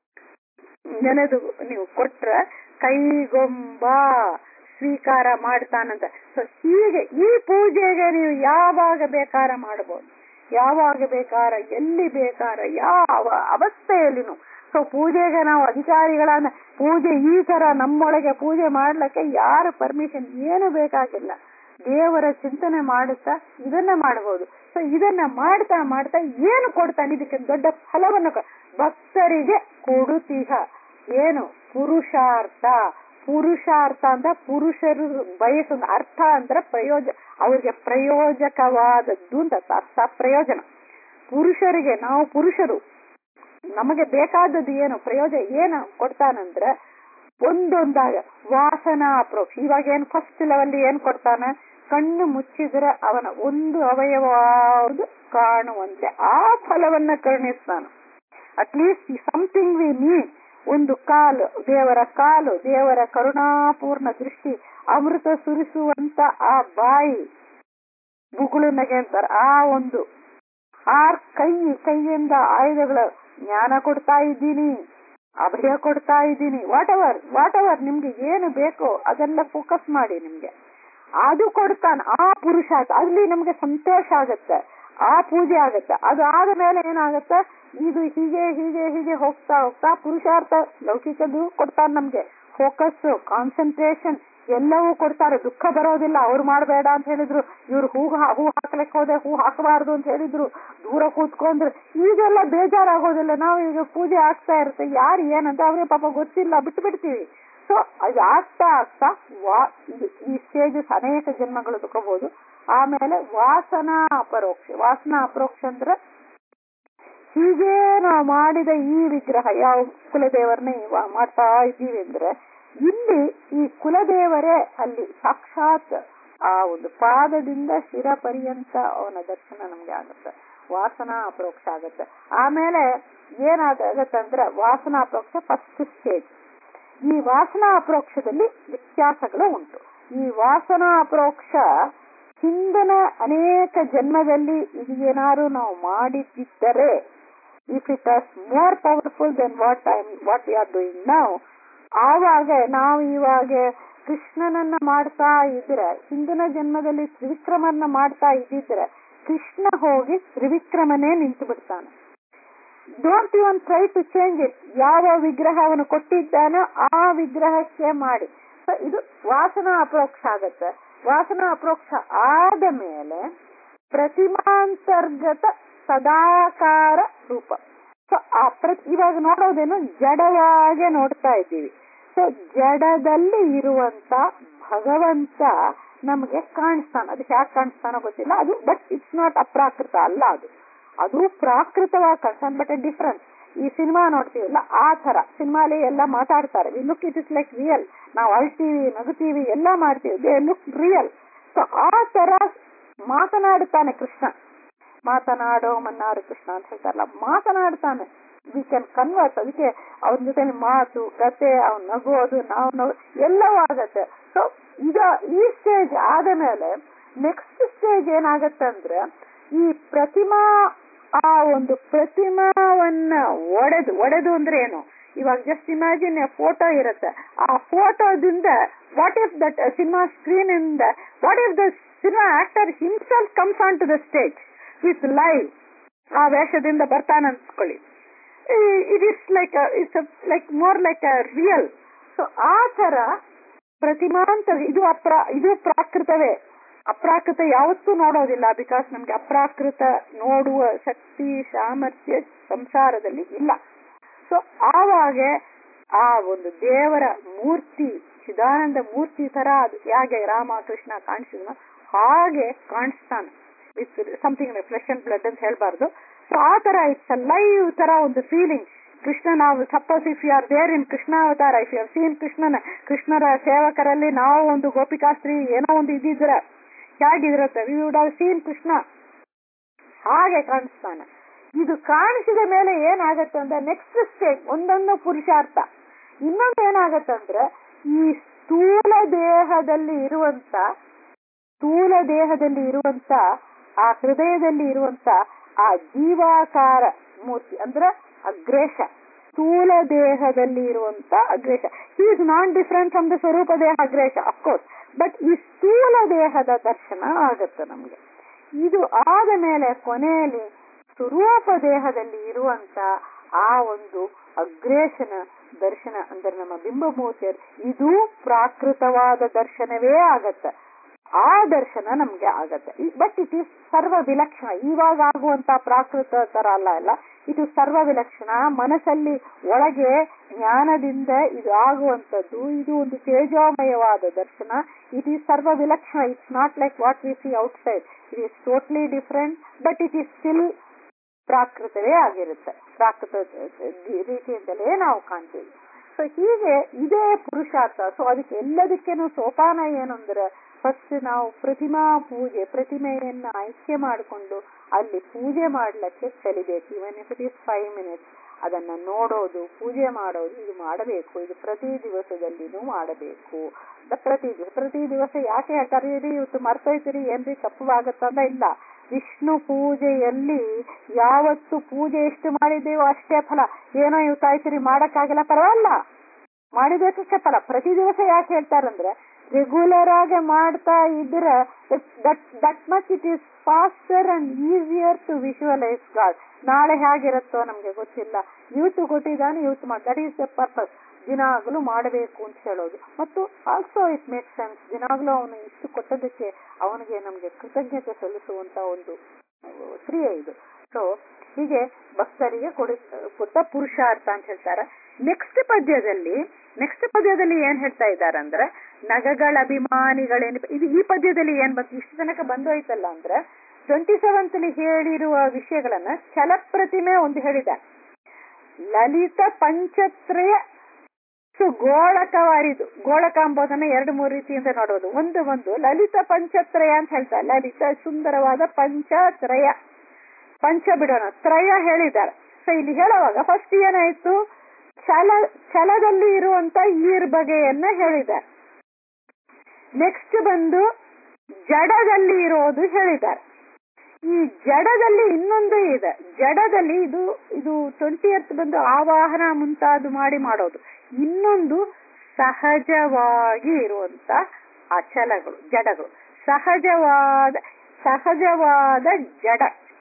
ನೆನೆದು ನೀವು ಕೊಟ್ರ ಕೈಗೊಂಬ ಸ್ವೀಕಾರ ಮಾಡ್ತಾನಂತ ಸೊ ಹೀಗೆ ಈ ಪೂಜೆಗೆ ನೀವು ಯಾವಾಗ ಬೇಕಾರ ಮಾಡಬಹುದು ಯಾವಾಗ ಬೇಕಾರ ಎಲ್ಲಿ ಬೇಕಾರ ಯಾವ ಅವಸ್ಥೆಯಲ್ಲಿನೂ ಸೊ ಪೂಜೆಗೆ ನಾವು ಅಧಿಕಾರಿಗಳನ್ನ ಪೂಜೆ ಈ ತರ ನಮ್ಮೊಳಗೆ ಪೂಜೆ ಮಾಡ್ಲಿಕ್ಕೆ ಯಾರು ಪರ್ಮಿಷನ್ ಏನು ಬೇಕಾಗಿಲ್ಲ ದೇವರ ಚಿಂತನೆ ಮಾಡುತ್ತಾ ಇದನ್ನ ಮಾಡಬಹುದು ಸೊ ಇದನ್ನ ಮಾಡ್ತಾ ಮಾಡ್ತಾ ಏನು ಕೊಡ್ತಾನೆ ಇದಕ್ಕೆ ದೊಡ್ಡ ಫಲವನ್ನು ಕೊ- ಭಕ್ತರಿಗೆ ಕೊಡುತ್ತೀಹ ಏನು ಪುರುಷಾರ್ಥ ಪುರುಷಾರ್ಥ ಅಂತ ಪುರುಷರು ಬಯಸೋದು ಅರ್ಥ ಅಂದ್ರೆ ಪ್ರಯೋಜ ಅವ್ರಿಗೆ ಪ್ರಯೋಜಕವಾದದ್ದು ಅಂತ ಅರ್ಥ ಪ್ರಯೋಜನ ಪುರುಷರಿಗೆ ನಾವು ಪುರುಷರು ನಮಗೆ ಬೇಕಾದದ್ದು ಏನು ಪ್ರಯೋಜನ ಏನು ಕೊಡ್ತಾನಂದ್ರೆ ಒಂದೊಂದಾಗ ವಾಸನಾ ಅಪ್ರೋಚ್ ಇವಾಗ ಏನ್ ಫಸ್ಟ್ ಲೆವೆಲ್ ಏನ್ ಕೊಡ್ತಾನೆ ಕಣ್ಣು ಮುಚ್ಚಿದ್ರೆ ಅವನ ಒಂದು ಅವಯವವಾವುದು ಕಾಣುವಂತೆ ಆ ಫಲವನ್ನ ಕರುಣಿಸ್ತಾನೆ ಅಟ್ಲೀಸ್ಟ್ ಸಮಥಿಂಗ್ ವಿ ನೀಡ್ ಒಂದು ಕಾಲು ದೇವರ ಕಾಲು ದೇವರ ಕರುಣಾಪೂರ್ಣ ದೃಷ್ಟಿ ಅಮೃತ ಸುರಿಸುವಂತ ಆ ಬಾಯಿ ಬುಗುಳು ನಗೆ ಅಂತಾರೆ ಆ ಒಂದು ಆರ್ ಕೈ ಕೈಯಿಂದ ಆಯುಧಗಳು ಜ್ಞಾನ ಕೊಡ್ತಾ ಇದ್ದೀನಿ ಅಭಯ ಕೊಡ್ತಾ ಇದ್ದೀನಿ ವಾಟ್ ಎವರ್ ವಾಟ್ ಎವರ್ ನಿಮ್ಗೆ ಏನು ಬೇಕೋ ಅದೆಲ್ಲ ಫೋಕಸ್ ಮಾಡಿ ನಿಮ್ಗೆ ಅದು ಕೊಡ್ತಾನೆ ಆ ಪುರುಷಾರ್ಥ ಅಲ್ಲಿ ನಮ್ಗೆ ಸಂತೋಷ ಆಗತ್ತೆ ಆ ಪೂಜೆ ಆಗತ್ತೆ ಅದು ಆದ ಮೇಲೆ ಏನಾಗತ್ತೆ ಇದು ಹೀಗೆ ಹೀಗೆ ಹೀಗೆ ಹೋಗ್ತಾ ಹೋಗ್ತಾ ಪುರುಷಾರ್ಥ ಲೌಕಿಕದ್ದು ಕೊಡ್ತಾನೆ ನಮ್ಗೆ ಫೋಕಸ್ ಕಾನ್ಸಂಟ್ರೇಷನ್ ಎಲ್ಲವೂ ಕೊಡ್ತಾರೆ ದುಃಖ ಬರೋದಿಲ್ಲ ಅವ್ರು ಮಾಡಬೇಡ ಅಂತ ಹೇಳಿದ್ರು ಇವ್ರು ಹೂ ಹಾ- ಹೂ ಹಾಕ್ಲಿಕ್ಕೆ ಹೋದೆ ಹೂ ಹಾಕಬಾರ್ದು ಅಂತ ಹೇಳಿದ್ರು ದೂರ ಕೂತ್ಕೊಂಡ್ರು ಈಗೆಲ್ಲ ಬೇಜಾರಾಗೋದಿಲ್ಲ ನಾವು ಈಗ ಪೂಜೆ ಆಗ್ತಾ ಇರುತ್ತೆ ಯಾರು ಏನಂತ ಅವ್ರಿಗೆ ಪಾಪ ಗೊತ್ತಿಲ್ಲ ಬಿಟ್ಟು ಬಿಡ್ತೀವಿ ಸೊ ಅದು ಆಗ್ತಾ ಆಗ್ತಾ ವಾ ಇದು ಈ ಸ್ಟೇಜಸ್ ಅನೇಕ ಜನ್ಮಗಳು ತಗೋಬಹುದು ಆಮೇಲೆ ವಾಸನಾ ಅಪರೋಕ್ಷ ವಾಸನಾ ಅಪರೋಕ್ಷ ಅಂದ್ರೆ ಹೀಗೆ ನಾವು ಮಾಡಿದ ಈ ವಿಗ್ರಹ ಯಾವ ಕುಲದೇವರನ್ನ ಇವ- ಮಾಡ್ತಾ ಇದ್ದೀವಿ ಅಂದ್ರೆ ಇಲ್ಲಿ ಈ ಕುಲದೇವರೇ ಅಲ್ಲಿ ಸಾಕ್ಷಾತ್ ಆ ಒಂದು ಪಾದದಿಂದ ಶಿರ ಪರ್ಯಂತ ಅವನ ದರ್ಶನ ನಮ್ಗೆ ಆಗುತ್ತೆ ವಾಸನಾ ಅಪರೋಕ್ಷ ಆಗುತ್ತೆ ಆಮೇಲೆ ಏನಾಗತ್ತೆ ಅಂದ್ರೆ ವಾಸನಾ ಅಪರೋಕ್ಷ ಫಸ್ಟ್ ಸ್ಟೇಜ್ ಈ ವಾಸನಾ ಅಪರೋಕ್ಷದಲ್ಲಿ ವ್ಯತ್ಯಾಸಗಳು ಉಂಟು ಈ ವಾಸನಾ ಅಪರೋಕ್ಷ ಹಿಂದಿನ ಅನೇಕ ಜನ್ಮದಲ್ಲಿ ಏನಾದ್ರು ನಾವು ಮಾಡಿದ್ದರೆ if it as more powerful then what I what you are doing ನಾವು ಆವಾಗ ನಾವು ಇವಾಗ ಕೃಷ್ಣನನ್ನ ಮಾಡ್ತಾ ಇದ್ರೆ ಹಿಂದಿನ ಜನ್ಮದಲ್ಲಿ ತ್ರಿವಿಕ್ರಮನ್ನ ಮಾಡ್ತಾ ಇದ್ದಿದ್ರೆ ಕೃಷ್ಣ ಹೋಗಿ ತ್ರಿವಿಕ್ರಮನೇ ನಿಂತು ಬಿಡ್ತಾನೆ don't even try to change it ಯಾವ ವಿಗ್ರಹ ಅವನು ಕೊಟ್ಟಿದ್ದಾನೋ ಆ ವಿಗ್ರಹಕ್ಕೆ ಮಾಡಿ ಸೊ ಇದು ವಾಸನಾ ಅಪರೋಕ್ಷ ಆಗತ್ತೆ ವಾಸನಾ ಅಪರೋಕ್ಷ ಆದ ಮೇಲೆ ಪ್ರತಿಮಾಂತರ್ಗತ ಸದಾಕಾರ ರೂಪ ಸೊ ಆ ಪ್ರ ಇವಾಗ ನೋಡೋದೇನು ಜಡವಾಗೆ ನೋಡ್ತಾ ಇದ್ದೀವಿ ಸೊ ಜಡದಲ್ಲಿ ಇರುವಂತ ಭಗವಂತ ನಮಗೆ ಕಾಣಿಸ್ತಾನ ಅದು ಯಾಕೆ ಕಾಣಿಸ್ತಾನೋ ಗೊತ್ತಿಲ್ಲ ಅದು ಬಟ್ ಇಟ್ಸ್ ನಾಟ್ ಅಪ್ರಾಕೃತ ಅಲ್ಲ ಅದು ಅದು ಪ್ರಾಕೃತವಾಗಿ ಕಾಣಿಸ್ತಾನೆ ಬಟ್ ಡಿಫ್ರೆನ್ಸ್ ಈ ಸಿನಿಮಾ ನೋಡ್ತೀವಲ್ಲ ಆ ತರ ಸಿನಿಮಾಲಿ ಎಲ್ಲ ಮಾತಾಡ್ತಾರೆ we look it is like real ನಾವು ಅಳ್ತೀವಿ ನಗುತ್ತೀವಿ ಎಲ್ಲ ಮಾಡ್ತೀವಿ ದೇ ಲುಕ್ ರಿಯಲ್ ಸೊ ಆ ತರ ಮಾತನಾಡುತ್ತಾನೆ ಕೃಷ್ಣ ಮಾತನಾಡೋ ಮನ್ನಾರು ಕೃಷ್ಣ ಅಂತ ಹೇಳ್ತಾರಲ್ಲ ಮಾತನಾಡ್ತಾನೆ ವಿ ಕ್ಯಾನ್ ಕನ್ವರ್ಸ್ ಅದಕ್ಕೆ ಅವನ ಜೊತೆ ಮಾತು ಕತೆ ಅವ್ನ ನಗೋದು ನಾವು ನಗು ಎಲ್ಲವೂ ಆಗತ್ತೆ ಸೊ ಈಗ ಈ ಸ್ಟೇಜ್ ಆದ ಮೇಲೆ ನೆಕ್ಸ್ಟ್ ಸ್ಟೇಜ್ ಏನಾಗತ್ತೆ ಅಂದ್ರೆ ಈ ಪ್ರತಿಮಾ ಆ ಒಂದು ಪ್ರತಿಮಾವನ್ನ ಒಡೆದು ಒಡೆದು ಅಂದ್ರೆ ಏನು ಇವಾಗ ಜಸ್ಟ್ ಇಮ್ಯಾಜಿನ್ ಫೋಟೋ ಇರುತ್ತೆ ಆ ಫೋಟೋದಿಂದ what if that cinema screen ಇಂದ what if the cinema actor himself comes on to the stage with live ಆ ವೇಷದಿಂದ ಬರ್ತಾನೆ ಅನ್ಸ್ಕೊಳ್ಳಿ it is like it's like more like a real so ಆ ತರ ಪ್ರತಿಮಾಂತರ ಇದು ಅಪ್ರ ಇದು ಪ್ರಾಕೃತವೇ ಅಪ್ರಾಕೃತ ಯಾವತ್ತೂ ನೋಡೋದಿಲ್ಲ ಬಿಕಾಸ್ ನಮ್ಗೆ ಅಪ್ರಾಕೃತ ನೋಡುವ ಶಕ್ತಿ ಸಾಮರ್ಥ್ಯ ಸಂಸಾರದಲ್ಲಿ ಇಲ್ಲ ಸೊ ಆವಾಗ ಆ ಒಂದು ದೇವರ ಮೂರ್ತಿ ಚಿದಾನಂದ ಮೂರ್ತಿ ತರ ಅದು ಹೇಗೆ ರಾಮ ಕೃಷ್ಣ ಕಾಣಿಸಿದ್ನೋ ಹಾಗೆ ಕಾಣಿಸ್ತಾನೆ with something flesh and blood ಅಂತ ಹೇಳ್ಬಾರ್ದು ಸೊ ಆ ತರ ಇಟ್ಸ್ ಅ ಲೈವ್ ತರ ಒಂದು ಫೀಲಿಂಗ್ ಕೃಷ್ಣ ನಾವು suppose if you are there in Krishna ಅವತಾರ ಇಫ್ ಯು ಹವ್ ಸೀನ್ ಕೃಷ್ಣನ ಕೃಷ್ಣರ ಸೇವಕರಲ್ಲಿ ನಾವು ಒಂದು ಗೋಪಿಕಾಸ್ತ್ರೀ ಏನೋ ಒಂದು ಇದ್ದಿದ್ರೆ ಹೇಗಿರುತ್ತೆ we would have seen Krishna ಹಾಗೆ ಕಾಣಿಸ್ತಾನೆ ಇದು ಕಾಣಿಸಿದ ಮೇಲೆ ಏನಾಗತ್ತೆ ಅಂದ್ರೆ ನೆಕ್ಸ್ಟ್ ಸ್ಟೇಜ್ ಒಂದೊಂದು ಪುರುಷಾರ್ಥ ಇನ್ನೊಂದು ಏನಾಗತ್ತಂದ್ರೆ ಈ ಸ್ಥೂಲ ದೇಹದಲ್ಲಿ ಇರುವಂತ ಸ್ಥೂಲ ದೇಹದಲ್ಲಿ ಇರುವಂತ ಆ ಹೃದಯದಲ್ಲಿ ಇರುವಂತ ಆ ಜೀವಾಕಾರ ಮೂರ್ತಿ ಅಂದ್ರೆ ಅಗ್ರೇಶ ಸ್ಥೂಲ ದೇಹದಲ್ಲಿ ಇರುವಂತ ಅಗ್ರೇಶ is non different from the ಸ್ವರೂಪ ದೇಹ ಅಗ್ರೇಶ ಅಫ್ಕೋರ್ಸ್ ಬಟ್ ಈ ಸ್ಥೂಲ ದೇಹದ ದರ್ಶನ ಆಗುತ್ತೆ ನಮ್ಗೆ ಇದು ಆದ ಮೇಲೆ ಕೊನೆಯಲ್ಲಿ ಸ್ವರೂಪ ದೇಹದಲ್ಲಿ ಇರುವಂತ ಆ ಒಂದು ಅಗ್ರೇಶನ ದರ್ಶನ ಅಂದ್ರೆ ನಮ್ಮ ಬಿಂಬಮೂರ್ತಿಯರು ಇದು ಪ್ರಾಕೃತವಾದ ದರ್ಶನವೇ ಆಗತ್ತೆ ಆ ದರ್ಶನ ನಮ್ಗೆ ಆಗತ್ತೆ ಬಟ್ ಇಟ್ ಈಸ್ ಸರ್ವ ವಿಲಕ್ಷಣ ಇವಾಗ ಆಗುವಂತ ಪ್ರಾಕೃತ ತರ ಅಲ್ಲ ಅಲ್ಲ ಇದು ಸರ್ವ ವಿಲಕ್ಷಣ ಮನಸ್ಸಲ್ಲಿ ಒಳಗೆ ಜ್ಞಾನದಿಂದ ಇದು ಆಗುವಂತದ್ದು ಇದು ಒಂದು ತೇಜೋಮಯವಾದ ದರ್ಶನ ಇಟ್ ಈಸ್ ಸರ್ವ ವಿಲಕ್ಷಣ it's not like what we see outside it is totally different but it is still ಪ್ರಾಕೃತವೇ ಆಗಿರುತ್ತೆ ಪ್ರಾಕೃತ ರೀತಿಯಿಂದಲೇ ನಾವು ಕಾಣ್ತೀವಿ ಸೊ ಹೀಗೆ ಇದೇ ಪುರುಷಾರ್ಥ ಸೊ ಅದಕ್ಕೆ ಎಲ್ಲದಕ್ಕೇನು ಸೋಪಾನ ಏನು ಅಂದ್ರೆ ಫಸ್ಟ್ ನಾವು ಪ್ರತಿಮಾ ಪೂಜೆ ಪ್ರತಿಮೆಯನ್ನ ಆಯ್ಕೆ ಮಾಡಿಕೊಂಡು ಅಲ್ಲಿ ಪೂಜೆ ಮಾಡ್ಲಿಕ್ಕೆ ಕಲಿಬೇಕು even if it is five minutes ಅದನ್ನ ನೋಡೋದು ಪೂಜೆ ಮಾಡೋದು ಇದು ಮಾಡಬೇಕು ಇದು ಪ್ರತಿ ದಿವಸದಲ್ಲಿನೂ ಮಾಡಬೇಕು ಪ್ರತಿ ದಿವಸ ಪ್ರತಿ ದಿವಸ ಯಾಕೆ ಹೇಳ್ತಾರೆ ಇವತ್ತು ಮರ್ತೋಯ್ತೀರಿ ಏನ್ರಿ ತಪ್ಪವಾಗತ್ತಂದ ಇಲ್ಲ ವಿಷ್ಣು ಪೂಜೆಯಲ್ಲಿ ಯಾವತ್ತು ಪೂಜೆ ಎಷ್ಟು ಮಾಡಿದ್ದೇವೋ ಅಷ್ಟೇ ಫಲ ಏನೋ ಇವತ್ತು ಆಯ್ತಿರಿ ಮಾಡಕ್ಕಾಗಲ್ಲ ಪರವಾಗಿಲ್ಲ ಮಾಡಿದಕ್ಕೆ ಫಲ ಪ್ರತಿ ದಿವಸ ಯಾಕೆ ಹೇಳ್ತಾರಂದ್ರೆ ರೆಗ್ಯುಲರ್ ಆಗಿ ಮಾಡ್ತಾ ಇದ್ರೆ that much it is faster and easier to visualise god ನಾಳೆ ಹೇಗಿರುತ್ತೋ ನಮ್ಗೆ ಗೊತ್ತಿಲ್ಲ ಇವತ್ತು ಕೊಟ್ಟಿದ್ದಾನೆ ಇವತ್ತು ಮಾಡಿ ದಟ್ ಈಸ್ ದ ಪರ್ಪಸ್ ದಿನಾಗ್ಲೂ ಮಾಡಬೇಕು ಅಂತ ಹೇಳೋದು ಮತ್ತು ಆಲ್ಸೋ ಇಟ್ ಮೇಕ್ ಸೆನ್ಸ್ ದಿನಾಗ್ಲೂ ಅವನು ಇಷ್ಟು ಕೊಟ್ಟದಕ್ಕೆ ಅವನಿಗೆ ನಮ್ಗೆ ಕೃತಜ್ಞತೆ ಸಲ್ಲಿಸುವಂತ ಒಂದು ಕ್ರಿಯೆ ಇದು ಸೊ ಹೀಗೆ ಭಕ್ತರಿಗೆ ಕೊಡಿ ಕೊಟ್ಟ ಪುರುಷಾರ್ಥ ಅಂತ ಹೇಳ್ತಾರೆ ನೆಕ್ಸ್ಟ್ ಪದ್ಯದಲ್ಲಿ ನೆಕ್ಸ್ಟ್ ಪದ್ಯದಲ್ಲಿ ಏನ್ ಹೇಳ್ತಾ ಇದ್ದಾರೆ ಅಂದ್ರೆ ನಗಗಳ ಅಭಿಮಾನಿಗಳೇನು ಇದು ಈ ಪದ್ಯದಲ್ಲಿ ಏನ್ ಬಂತು ಇಷ್ಟು ತನಕ ಬಂದೋಯ್ತಲ್ಲ ಅಂದ್ರೆ ಟ್ವೆಂಟಿ ಸೆವೆಂತ್ ಹೇಳಿರುವ ವಿಷಯಗಳನ್ನ ಛಲಪ್ರತಿಮೆ ಒಂದು ಹೇಳಿದೆ ಲಲಿತ ಪಂಚತ್ರಯ ಸೊ ಗೋಳಕವಾರಿದು ಗೋಳಕ ಎಂಬುದನ್ನ ಎರಡು ಮೂರು ರೀತಿಯಿಂದ ನೋಡೋದು ಒಂದು ಒಂದು ಲಲಿತ ಪಂಚತ್ರಯ ಅಂತ ಹೇಳ್ತಾರೆ ಲಲಿತ ಸುಂದರವಾದ ಪಂಚತ್ರಯ ಪಂಚ ಬಿಡೋಣ ತ್ರಯ ಹೇಳಿದ್ದಾರೆ ಸೊ ಇಲ್ಲಿ ಹೇಳುವಾಗ ಫಸ್ಟ್ ಏನಾಯ್ತು ಛಲ ಛಲದಲ್ಲಿ ಇರುವಂತ ಈರ್ ಬಗೆಯನ್ನ ಹೇಳಿದ್ದಾರೆ ನೆಕ್ಸ್ಟ್ ಬಂದು ಜಡದಲ್ಲಿ ಇರೋದು ಹೇಳಿದ್ದಾರೆ ಈ ಜಡದಲ್ಲಿ ಇನ್ನೊಂದು ಇದೆ ಜಡದಲ್ಲಿ ಇದು ಇದು ಟ್ವೆಂಟಿ ಎರ್ತ್ ಬಂದು ಆವಾಹನ ಮುಂತಾದು ಮಾಡಿ ಮಾಡೋದು ಇನ್ನೊಂದು ಸಹಜವಾಗಿ ಇರುವಂತ ಅಚಲಗಳು ಜಡಗಳು ಸಹಜವಾದ ಸಹಜವಾದ ಜಡ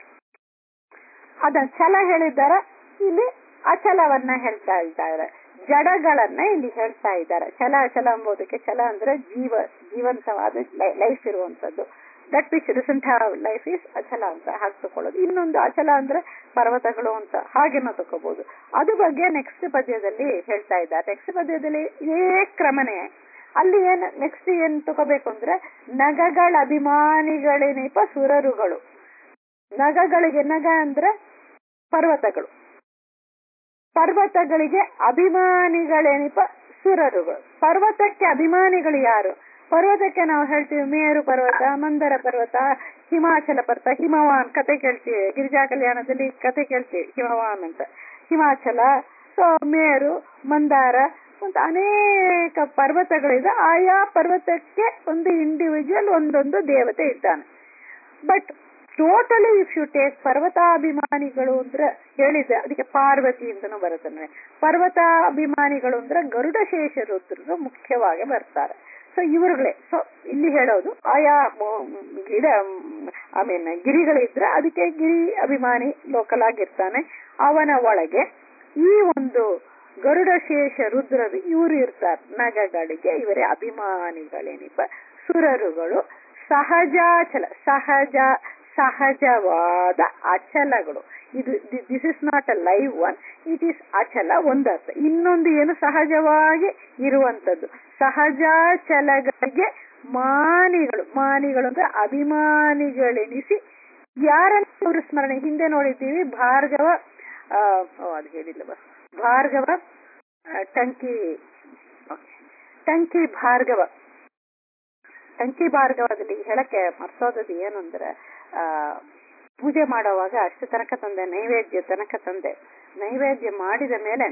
ಅದ ಛಲ ಹೇಳಿದ್ದಾರೆ ಇಲ್ಲಿ ಅಚಲವನ್ನ ಹೇಳ್ತಾ ಇದ್ದಾರೆ ಜಡಗಳನ್ನ ಇಲ್ಲಿ ಹೇಳ್ತಾ ಇದ್ದಾರೆ ಛಲ ಅಚಲ ಎಂಬುದಕ್ಕೆ ಛಲ ಅಂದ್ರೆ ಜೀವ ಜೀವಂತವಾದ ಲೈಫ್ ಇರುವಂತದ್ದು that which recent have life is ಅಚಲ ಅಂತ ಹಾಗೆ ತಕೊಳ್ಳೋದು ಇನ್ನೊಂದು ಅಚಲ ಅಂದ್ರೆ ಪರ್ವತಗಳು ಅಂತ ಹಾಗೇನೋ ತಗೋಬಹುದು ಅದು ಬಗ್ಗೆ ನೆಕ್ಸ್ಟ್ ಪದ್ಯದಲ್ಲಿ ಹೇಳ್ತಾ ಇದ್ದಾರೆ ನೆಕ್ಸ್ಟ್ ಪದ್ಯದಲ್ಲಿ ಇದೇ ಕ್ರಮನೆ ಅಲ್ಲಿ ಏನ್ ನೆಕ್ಸ್ಟ್ ಏನ್ ತಗೋಬೇಕು ಅಂದ್ರೆ ನಗಗಳ ಅಭಿಮಾನಿಗಳೇನಿಪ ಸುರರುಗಳು ನಗಗಳಿಗೆ ನಗ ಅಂದ್ರೆ ಪರ್ವತಗಳು ಪರ್ವತಗಳಿಗೆ ಅಭಿಮಾನಿಗಳೇನಿಪ ಸುರರುಗಳು ಪರ್ವತಕ್ಕೆ ಅಭಿಮಾನಿಗಳು ಯಾರು ಪರ್ವತಕ್ಕೆ ನಾವು ಹೇಳ್ತೀವಿ ಮೇರು ಪರ್ವತ ಮಂದರ ಪರ್ವತ ಹಿಮಾಚಲ ಪರ್ವತ ಹಿಮವಾನ್ ಕತೆ ಕೇಳ್ತೀವಿ ಗಿರಿಜಾ ಕಲ್ಯಾಣದಲ್ಲಿ ಕತೆ ಕೇಳ್ತೀವಿ ಹಿಮವಾನ್ ಅಂತ ಹಿಮಾಚಲ ಸೊ ಮೇರು ಮಂದಾರ ಅಂತ ಅನೇಕ ಪರ್ವತಗಳಿದೆ ಆಯಾ ಪರ್ವತಕ್ಕೆ ಒಂದು ಇಂಡಿವಿಜುವಲ್ ಒಂದೊಂದು ದೇವತೆ ಇದ್ದಾನೆ but totally if you take ಪರ್ವತಾಭಿಮಾನಿಗಳು ಅಂದ್ರೆ ಹೇಳಿದೆ ಅದಕ್ಕೆ ಪಾರ್ವತಿ ಅಂತನೂ ಬರುತ್ತಂದ್ರೆ ಪರ್ವತಾಭಿಮಾನಿಗಳು ಅಂದ್ರೆ ಗರುಡ ಶೇಷ ರುದ್ರರು ಮುಖ್ಯವಾಗಿ ಬರ್ತಾರೆ ಸೊ ಇವರುಗಳೇ ಸೊ ಇಲ್ಲಿ ಹೇಳೋದು ಆಯಾ ಗಿಡ ಐ ಮೀನ್ ಗಿರಿಗಳಿದ್ರೆ ಅದಕ್ಕೆ ಗಿರಿ ಅಭಿಮಾನಿ ಲೋಕಲ್ ಆಗಿರ್ತಾನೆ ಅವನ ಒಳಗೆ ಈ ಒಂದು ಗರುಡ ಶೇಷ ರುದ್ರರು ಇವರು ಇರ್ತಾರೆ ನಗಗಳಿಗೆ ಇವರೇ ಅಭಿಮಾನಿಗಳೇನಿಪ ಸುರರುಗಳು ಸಹಜಾಚಲ ಸಹಜ ಸಹಜವಾದ ಅಚಲಗಳು ಇದು this is not a live one it is ಅಚಲ ಒಂದರ್ಥ ಇನ್ನೊಂದು ಏನು ಸಹಜವಾಗಿ ಇರುವಂತದ್ದು ಸಹಜಾಚಲಗಳಿಗೆ ಮಾನಿಗಳು ಮಾನಿಗಳು ಅಂದ್ರೆ ಅಭಿಮಾನಿಗಳೆನಿಸಿ ಯಾರನ್ನ ಅವರು ಸ್ಮರಣೆ ಹಿಂದೆ ನೋಡಿದ್ದೀವಿ ಭಾರ್ಗವ ಅದು ಹೇಳಿಲ್ಲ ಭಾರ್ಗವ ಟಂಕಿ ಟಂಕಿ ಭಾರ್ಗವ ಟಂಕಿ ಭಾರ್ಗವದಲ್ಲಿ ಹೇಳಕ್ಕೆ ಮರ್ತೋದದ್ದು ಏನು ಅಂದ್ರೆ ಆ ಪೂಜೆ ಮಾಡುವಾಗ ಅಷ್ಟು ತನಕ ತಂದೆ ನೈವೇದ್ಯ ತನಕ ತಂದೆ ನೈವೇದ್ಯ ಮಾಡಿದ ಮೇಲೆ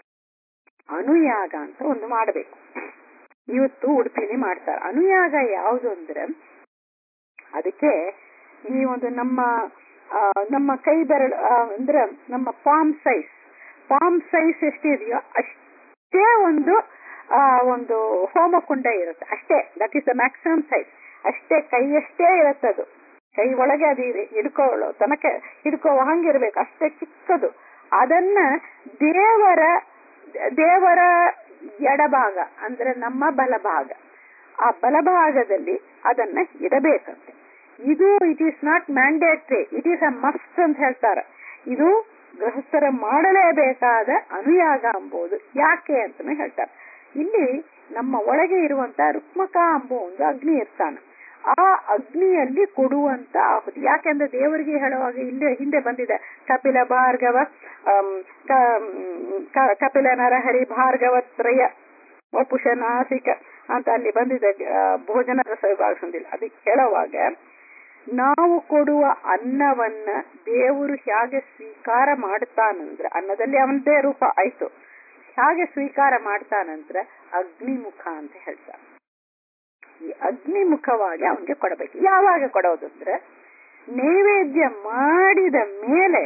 ಅನುಯಾಗ ಅಂತ ಒಂದು ಮಾಡಬೇಕು ಇವತ್ತು ಉಡುಪಿಲಿ ಮಾಡ್ತಾರೆ ಅನುಯಾಗ ಯಾವುದು ಅಂದ್ರೆ ಅದಕ್ಕೆ ಈ ಒಂದು ನಮ್ಮ ನಮ್ಮ ಕೈ ಬೆರಳು ಅಂದ್ರೆ ನಮ್ಮ ಪಾಮ್ ಸೈಜ್ ಪಾಮ್ ಸೈಜ್ ಎಷ್ಟಿದೆಯೋ ಅಷ್ಟೇ ಒಂದು ಆ ಒಂದು ಹೋಮಕುಂಡ ಇರುತ್ತೆ ಅಷ್ಟೇ that is the maximum size ಅಷ್ಟೇ ಕೈಯಷ್ಟೇ ಇರುತ್ತೆ ಅದು ಕೈ ಒಳಗೆ ಅದು ಹಿಡ್ಕೊಳ್ಳೋ ತನಕ ಹಿಡ್ಕೋ ಹಂಗಿರ್ಬೇಕು ಅಷ್ಟೇ ಚಿಕ್ಕದು ಅದನ್ನ ದೇವರ ದೇವರ ಎಡಭಾಗ ಅಂದ್ರೆ ನಮ್ಮ ಬಲಭಾಗ ಆ ಬಲಭಾಗದಲ್ಲಿ ಅದನ್ನ ಇಡಬೇಕಂತೆ ಇದು it is not mandatory it is a must ಅಂತ ಹೇಳ್ತಾರೆ ಇದು ಗೃಹಸ್ಥರ ಮಾಡಲೇಬೇಕಾದ ಅನುಯಾಗ ಎಂಬುದು ಯಾಕೆ ಅಂತಾನು ಹೇಳ್ತಾರೆ ಇಲ್ಲಿ ನಮ್ಮ ಒಳಗೆ ಇರುವಂತ ರುಕ್ಮಕ ಎಂಬ ಒಂದು ಅಗ್ನಿ ಇರ್ತಾನೆ ಆ ಅಗ್ನಿಯಲ್ಲಿ ಕೊಡುವಂತ ಆಹುತಿ ಯಾಕೆಂದ್ರೆ ದೇವರಿಗೆ ಹೇಳುವಾಗ ಇಲ್ಲಿ ಹಿಂದೆ ಬಂದಿದೆ ಕಪಿಲ ಭಾರ್ಗವ ಆಮ್, ಕ- ಕ- ಕಪಿಲ ನರಹರಿ ಭಾರ್ಗವ ತ್ರಯ ವಪುಷ ನಾಸಿಕ ಅಂತ ಅಲ್ಲಿ ಬಂದಿದೆ ಆ, ಭೋಜನ ರಸ ವಿಭಾಗಿಸೋದಿಲ್ಲ ಅದಕ್ಕೆ ಹೇಳುವಾಗ ನಾವು ಕೊಡುವ ಅನ್ನವನ್ನ ದೇವರು ಹೇಗೆ ಸ್ವೀಕಾರ ಮಾಡ್ತಾನಂದ್ರೆ ಅನ್ನದಲ್ಲಿ ಅವನದೇ ರೂಪ ಆಯ್ತು ಹೇಗೆ ಸ್ವೀಕಾರ ಮಾಡ್ತಾನಂದ್ರೆ ಅಗ್ನಿಮುಖ ಅಂತ ಹೇಳ್ತಾನೆ ಈ ಅಗ್ನಿಮುಖವಾಗಿ ಅವನಿಗೆ ಕೊಡಬೇಕು ಯಾವಾಗ ಕೊಡೋದು ಅಂದ್ರೆ ನೈವೇದ್ಯ ಮಾಡಿದ ಮೇಲೆ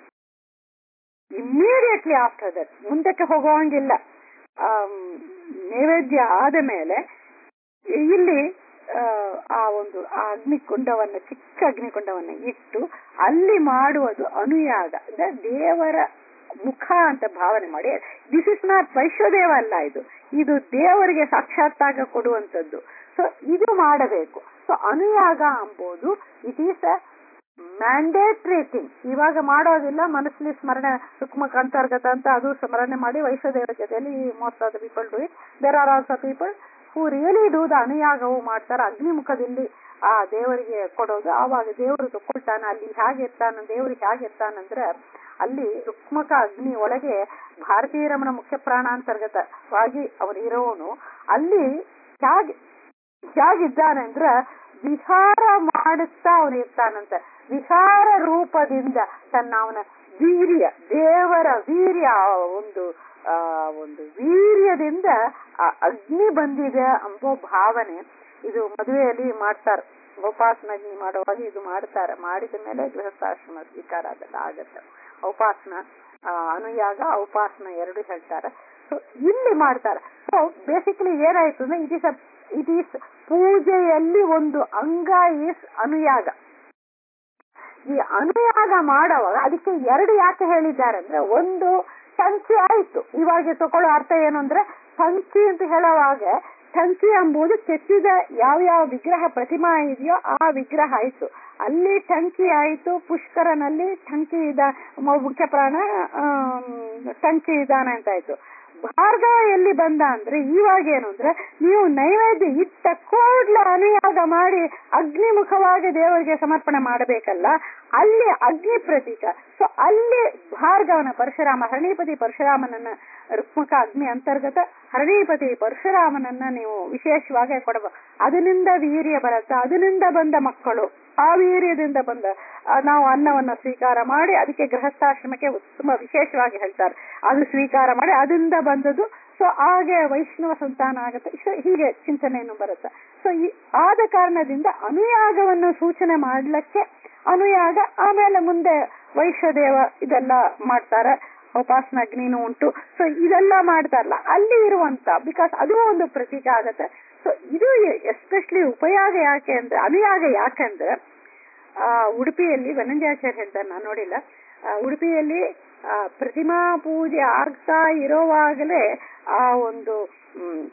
ಇಮ್ಮಿಡಿಯೇಟ್ಲಿ ಆಫ್ಟರ್ ದಟ್ ಮುಂದಕ್ಕೆ ಹೋಗುವಂಗಿಲ್ಲ ಆಮ್, ನೈವೇದ್ಯ ಆದ ಮೇಲೆ ಇಲ್ಲಿ ಆ, ಆ ಒಂದು ಆ ಅಗ್ನಿಕುಂಡವನ್ನ ಚಿಕ್ಕ ಅಗ್ನಿಕುಂಡವನ್ನ ಇಟ್ಟು ಅಲ್ಲಿ ಮಾಡುವುದು ಅನುಯಾಗ ಅಂದ್ರೆ ದೇವರ ಮುಖ ಅಂತ ಭಾವನೆ ಮಾಡಿ ದಿಸ್ ಇಸ್ ನಾಟ್ ವೈಶ್ವದೇವ ಅಲ್ಲ ಇದು ಇದು ದೇವರಿಗೆ ಸಾಕ್ಷಾತ್ತಾಗ ಕೊಡುವಂತದ್ದು ಸೊ ಇದು ಮಾಡಬೇಕು ಸೊ ಅನುಯಾಗ ಎಂಬುದು it is a mandatory thing ಇವಾಗ ಮಾಡೋದಿಲ್ಲ ಮನಸ್ಸಲ್ಲಿ ಸ್ಮರಣೆ ರುಕ್ಮಕ ಅಂತರ್ಗತ ಅಂತ ಅದು ಸ್ಮರಣೆ ಮಾಡಿ ವೈಶ್ವದೇವರ ಜೊತೆಯಲ್ಲಿ most of the people do it there are also people who really do the ಅನುಯಾಗವು ಮಾಡ್ತಾರೆ ಅಗ್ನಿಮುಖದಲ್ಲಿ ಆ ದೇವರಿಗೆ ಕೊಡೋದು ಆವಾಗ ದೇವರು ತಗೊಳ್ತಾನ ಅಲ್ಲಿ ಹೇಗೆ ಇರ್ತಾನ ದೇವ್ರಿಗೆ ಹೇಗೆ ಇರ್ತಾನಂದ್ರೆ ಅಲ್ಲಿ ರುಕ್ಮಕ ಅಗ್ನಿ ಒಳಗೆ ಭಾರತೀಯ ರಮಣ ಮುಖ್ಯ ಪ್ರಾಣಾಂತರ್ಗತವಾಗಿ ಅವನು ಇರೋನು ಅಲ್ಲಿ ಹೇಗೆ ಹೇಗಿದ್ದಾನೆ ಅಂದ್ರ ವಿಹಾರ ಮಾಡುತ್ತಾ ಅವನು ಇರ್ತಾನಂತ ವಿಹಾರ ರೂಪದಿಂದ ತನ್ನ ಅವನ ವೀರ್ಯ ದೇವರ ವೀರ್ಯ ಆ ಒಂದು ಆ ಒಂದು ವೀರ್ಯದಿಂದ ಆ ಅಗ್ನಿ ಬಂದಿದೆ ಎಂಬೋ ಭಾವನೆ ಇದು ಮದುವೆಯಲ್ಲಿ ಮಾಡ್ತಾರೆ ಉಪಾಸನ ಅಗ್ನಿ ಮಾಡುವಾಗ ಇದು ಮಾಡ್ತಾರೆ ಮಾಡಿದ ಮೇಲೆ ಗೃಹಸ್ಥಾಶ್ರಮ ಸ್ವೀಕಾರ ಅದೆಲ್ಲ ಆಗತ್ತೆ ಉಪಾಸನ ಆ, ಅನುಯಾಗ ಉಪಾಸನ ಎರಡು ಹೇಳ್ತಾರೆ ಸೊ ಇಲ್ಲಿ ಮಾಡ್ತಾರೆ ಸೊ ಬೇಸಿಕಲಿ ಏನಾಯ್ತು ಅಂದ್ರೆ ಇಟ್ ಇಸ್ ಇಟ್ ಈಸ್ ಪೂಜೆಯಲ್ಲಿ ಒಂದು ಅಂಗ ಈಸ್ ಅನುಯಾಗ ಈ ಅನುಯಾಗ ಮಾಡುವಾಗ ಅದಕ್ಕೆ ಎರಡು ಯಾಕೆ ಹೇಳಿದ್ದಾರೆ ಅಂದ್ರೆ ಒಂದು ಸಂಚಿ ಆಯ್ತು ಇವಾಗ ತಗೊಳ್ಳೋ ಅರ್ಥ ಏನು ಅಂದ್ರೆ ಸಂಚಿ ಅಂತ ಹೇಳುವಾಗ ಸಂಚಿ ಎಂಬುದು ಕೆತ್ತಿದ ಯಾವ ಯಾವ ವಿಗ್ರಹ ಪ್ರತಿಮಾ ಇದೆಯೋ ಆ ವಿಗ್ರಹ ಆಯ್ತು ಅಲ್ಲಿ ಟಂಕಿ ಆಯ್ತು ಪುಷ್ಕರನಲ್ಲಿ ಟಂಕಿ ಇದ ಮುಖ್ಯ ಪ್ರಾಣ ಆಮ್, ಟಂಕಿ ಇದಾನೆ ಅಂತ ಆಯ್ತು ಭಾರ್ಗವ ಎಲ್ಲಿ ಬಂದ ಅಂದ್ರೆ ಇವಾಗ ಏನು ಅಂದ್ರೆ ನೀವು ನೈವೇದ್ಯ ಇಟ್ಟ ಕೂಡ್ಲೆ ಅನುಯಾಗ ಮಾಡಿ ಅಗ್ನಿಮುಖವಾಗಿ ದೇವರಿಗೆ ಸಮರ್ಪಣೆ ಮಾಡಬೇಕಲ್ಲ ಅಲ್ಲಿ ಅಗ್ನಿ ಪ್ರತೀಕ ಸೊ ಅಲ್ಲಿ ಭಾರ್ಗವನ ಪರಶುರಾಮ ಹರಣಿಪತಿ ಪರಶುರಾಮನನ್ನ ರುಕ್ಮಕ ಅಗ್ನಿ ಅಂತರ್ಗತ ಹರಣಿಪತಿ ಪರಶುರಾಮನನ್ನ ನೀವು ವಿಶೇಷವಾಗಿ ಕೊಡಬೇಕು ಅದರಿಂದ ವೀರ್ಯ ಬರುತ್ತೆ ಅದರಿಂದ ಬಂದ ಮಕ್ಕಳು ಆ ವೀರ್ಯದಿಂದ ಬಂದ ಆ, ನಾವು ಅನ್ನವನ್ನ ಸ್ವೀಕಾರ ಮಾಡಿ ಅದಕ್ಕೆ ಗೃಹಸ್ಥಾಶ್ರಮಕ್ಕೆ ತುಂಬಾ ವಿಶೇಷವಾಗಿ ಹೇಳ್ತಾರೆ ಅದು ಸ್ವೀಕಾರ ಮಾಡಿ ಅದರಿಂದ ಬಂದದ್ದು ಸೊ ಹಾಗೆ ವೈಷ್ಣವ ಸಂತಾನ ಆಗುತ್ತೆ ಸೊ ಹೀಗೆ ಚಿಂತನೆಯನ್ನು ಬರುತ್ತೆ ಸೊ ಈ ಆದ ಕಾರಣದಿಂದ ಅನುಯಾಗವನ್ನು ಸೂಚನೆ ಮಾಡ್ಲಿಕ್ಕೆ ಅನುಯಾಗ ಆಮೇಲೆ ಮುಂದೆ ವೈಶ್ವದೇವ ಇದೆಲ್ಲ ಮಾಡ್ತಾರೆ ಉಪಾಸನ ಅಗ್ನಿನೂ ಉಂಟು ಸೊ ಇದೆಲ್ಲ ಮಾಡ್ತಾರಲ್ಲ ಅಲ್ಲಿ ಇರುವಂತ ಬಿಕಾಸ್ ಅದು ಒಂದು ಪ್ರತೀಕ ಆಗತ್ತೆ ಸೊ ಇದು ಎಸ್ಪೆಷಲಿ ಉಪಯೋಗ ಯಾಕೆ ಅಂದ್ರೆ ಅನುಯಾಗ ಯಾಕಂದ್ರೆ ಆ ಉಡುಪಿಯಲ್ಲಿ ವನಂಜಾಚಾರ್ಯ ಹೇಳ್ತಾರೆ ನಾನು ನೋಡಿಲ್ಲ ಆ, ಉಡುಪಿಯಲ್ಲಿ ಆ, ಪ್ರತಿಮಾ ಪೂಜೆ ಆಗ್ತಾ ಇರೋವಾಗಲೇ ಆ ಒಂದು ಹ್ಮ್,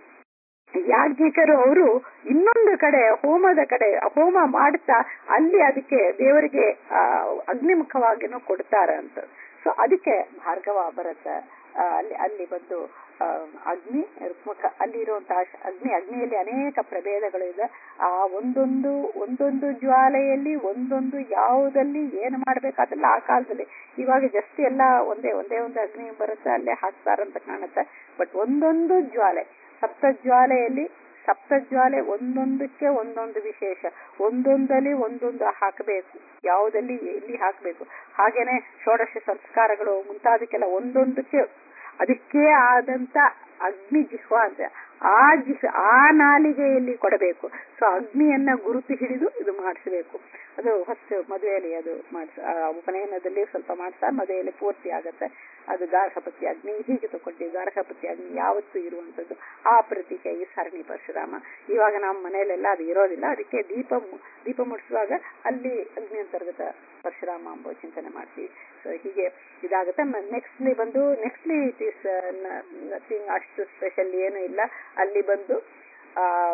ಯಾಜ್ಞಿಕರು ಅವರು ಇನ್ನೊಂದು ಕಡೆ ಹೋಮದ ಕಡೆ ಹೋಮ ಮಾಡ್ತಾ ಅಲ್ಲಿ ಅದಕ್ಕೆ ದೇವರಿಗೆ ಆ ಅಗ್ನಿಮುಖವಾಗಿನೂ ಕೊಡ್ತಾರೆ ಅಂತ ಸೊ ಅದಕ್ಕೆ ಭಾರ್ಗವ ಬರುತ್ತೆ ಆ, ಅಲ್ಲಿ ಅಲ್ಲಿ ಬಂದು ಆ, ಅಗ್ನಿ ರುಕ್ಮುಖ ಅಲ್ಲಿ ಇರುವಂತಹ ಅಗ್ನಿ ಅಗ್ನಿಯಲ್ಲಿ ಅನೇಕ ಪ್ರಭೇದಗಳು ಇದೆ ಆ ಒಂದೊಂದು ಒಂದೊಂದು ಜ್ವಾಲೆಯಲ್ಲಿ ಒಂದೊಂದು ಯಾವುದಲ್ಲಿ ಏನು ಮಾಡ್ಬೇಕು ಅದೆಲ್ಲ ಆ ಕಾಲದಲ್ಲಿ ಇವಾಗ ಜಸ್ಟ್ ಎಲ್ಲ ಒಂದೇ ಒಂದೇ ಒಂದು ಅಗ್ನಿ ಬರುತ್ತೆ ಅಲ್ಲೇ ಹಾಕ್ತಾರಂತ ಕಾಣುತ್ತೆ ಬಟ್ ಒಂದೊಂದು ಜ್ವಾಲೆ ಸಪ್ತ ಜ್ವಾಲೆಯಲ್ಲಿ ಸಪ್ತ ಜ್ವಾಲೆ ಒಂದೊಂದಕ್ಕೆ ಒಂದೊಂದು ವಿಶೇಷ ಒಂದೊಂದಲ್ಲಿ ಒಂದೊಂದು ಹಾಕಬೇಕು ಯಾವುದಲ್ಲಿ ಎಲ್ಲಿ ಹಾಕಬೇಕು ಹಾಗೇನೆ ಷೋಡಶ ಸಂಸ್ಕಾರಗಳು ಮುಂತಾದಕ್ಕೆಲ್ಲ ಒಂದೊಂದಕ್ಕೆ ಅದಕ್ಕೆ ಆದಂತ ಅಗ್ನಿ ಜಿಹ್ವ ಅಂತ ಆ ಜಿಹ್ ಆ ನಾಲಿಗೆಯಲ್ಲಿ ಕೊಡಬೇಕು ಸೊ ಅಗ್ನಿಯನ್ನ ಗುರುತು ಹಿಡಿದು ಇದು ಮಾಡಿಸಬೇಕು ಅದು ಫಸ್ಟ್ ಮದುವೆಯಲ್ಲಿ ಅದು ಮಾಡಿಸ ಆ ಉಪನಯನದಲ್ಲಿ ಸ್ವಲ್ಪ ಮಾಡ್ತಾ ಮದುವೆಯಲ್ಲಿ ಪೂರ್ತಿ ಆಗತ್ತೆ ಅದು ಗಾರ್ಹಪತ್ಯ ಅಗ್ನಿ ಹೀಗೆ ತಗೊಂಡು ಗಾರ್ಹಪತ್ಯ ಅಗ್ನಿ ಯಾವತ್ತೂ ಇರುವಂತದ್ದು ಆ ಪ್ರತೀಕ ಈ ಸರಣಿ ಪರಶುರಾಮ ಇವಾಗ ನಮ್ಮ ಮನೆಯಲ್ಲೆಲ್ಲ ಅದು ಇರೋದಿಲ್ಲ ಅದಕ್ಕೆ ದೀಪ ಮು- ದೀಪ ಮುಡಿಸುವಾಗ ಅಲ್ಲಿ ಅಗ್ನಿ ಅಂತರ್ಗತ ಪರಶುರಾಮ ಎಂಬ ಚಿಂತನೆ ಮಾಡ್ತೀವಿ ಸೊ ಹೀಗೆ ಇದಾಗುತ್ತೆ ನೆಕ್ಸ್ಟ್ಲಿ ಬಂದು ನೆಕ್ಸ್ಟ್ಲಿ ಇಟ್ ಈಸ್ ನಥಿಂಗ್ ಅಷ್ಟು ಸ್ಪೆಷಲ್ ಏನು ಇಲ್ಲ ಅಲ್ಲಿ ಬಂದು ಆ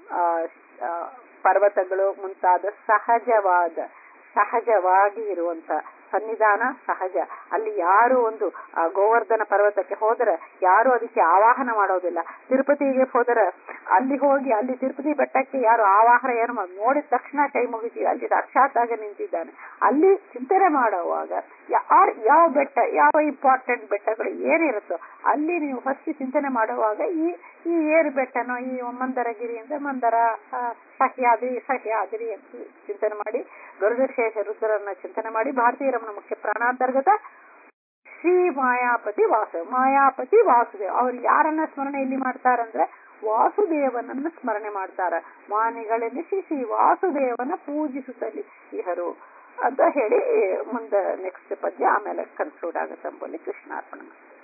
ಆ, ಆ, ಪರ್ವತಗಳು ಮುಂತಾದ ಸಹಜವಾದ ಸಹಜವಾಗಿ ಇರುವಂತ ಸನ್ನಿಧಾನ ಸಹಜ ಅಲ್ಲಿ ಯಾರು ಒಂದು ಆ ಗೋವರ್ಧನ ಪರ್ವತಕ್ಕೆ ಹೋದರೆ ಯಾರು ಅದಕ್ಕೆ ಆವಾಹನ ಮಾಡೋದಿಲ್ಲ ತಿರುಪತಿಗೆ ಹೋದರೆ ಅಲ್ಲಿ ಹೋಗಿ ಅಲ್ಲಿ ತಿರುಪತಿ ಬೆಟ್ಟಕ್ಕೆ ಯಾರು ಆವಾಹನ ಏನು ಮಾಡ್- ನೋಡಿದ ತಕ್ಷಣ ಕೈ ಮುಗಿತೀವಿ ಅಲ್ಲಿ ಸಾಕ್ಷಾತ್ ಆಗಿ ನಿಂತಿದ್ದಾನೆ ಅಲ್ಲಿ ಚಿಂತನೆ ಮಾಡುವಾಗ ಯಾರು ಯಾವ ಬೆಟ್ಟ ಯಾವ ಇಂಪಾರ್ಟೆಂಟ್ ಬೆಟ್ಟಗಳು ಏನಿರುತ್ತೋ ಅಲ್ಲಿ ನೀವು ಫಸ್ಟ್ ಚಿಂತನೆ ಮಾಡುವಾಗ ಈ ಈ ಏರು ಬೆಟ್ಟನೋ ಈ ಮಂದರಗಿರಿ ಅಂದ್ರೆ ಮಂದರ ಆ, ಸಹ್ಯಾದ್ರಿ ಸಹ್ಯಾದ್ರಿ ಅಂತ ಚಿಂತನೆ ಮಾಡಿ ಗರುಡಶೇಷ ರುದ್ರರನ್ನ ಚಿಂತನೆ ಮಾಡಿ ಭಾರತೀಯ ರಮಣ ಮುಖ್ಯ ಪ್ರಾಣಾಂತರ್ಗತ ಶ್ರೀ ಮಾಯಾಪತಿ ವಾಸು ಮಾಯಾಪತಿ ವಾಸುದೇವ ಅವ್ರು ಯಾರನ್ನ ಸ್ಮರಣೆ ಇಲ್ಲಿ ಮಾಡ್ತಾರಂದ್ರೆ ವಾಸುದೇವನನ್ನ ಸ್ಮರಣೆ ಮಾಡ್ತಾರ ಮಾನಿಗಳೆನಿಸಿ ಶ್ರೀ ವಾಸುದೇವನ ಪೂಜಿಸುತ್ತಲಿ ಇಹರು ಅಂತ ಹೇಳಿ ಮುಂದೆ ನೆಕ್ಸ್ಟ್ ಪದ್ಯ ಆಮೇಲೆ ಕನ್ಕ್ಲೂಡ್ ಆಗುತ್ತೆ ಅಂಬೋಲಿ ಕೃಷ್ಣಾರ್ಪಣ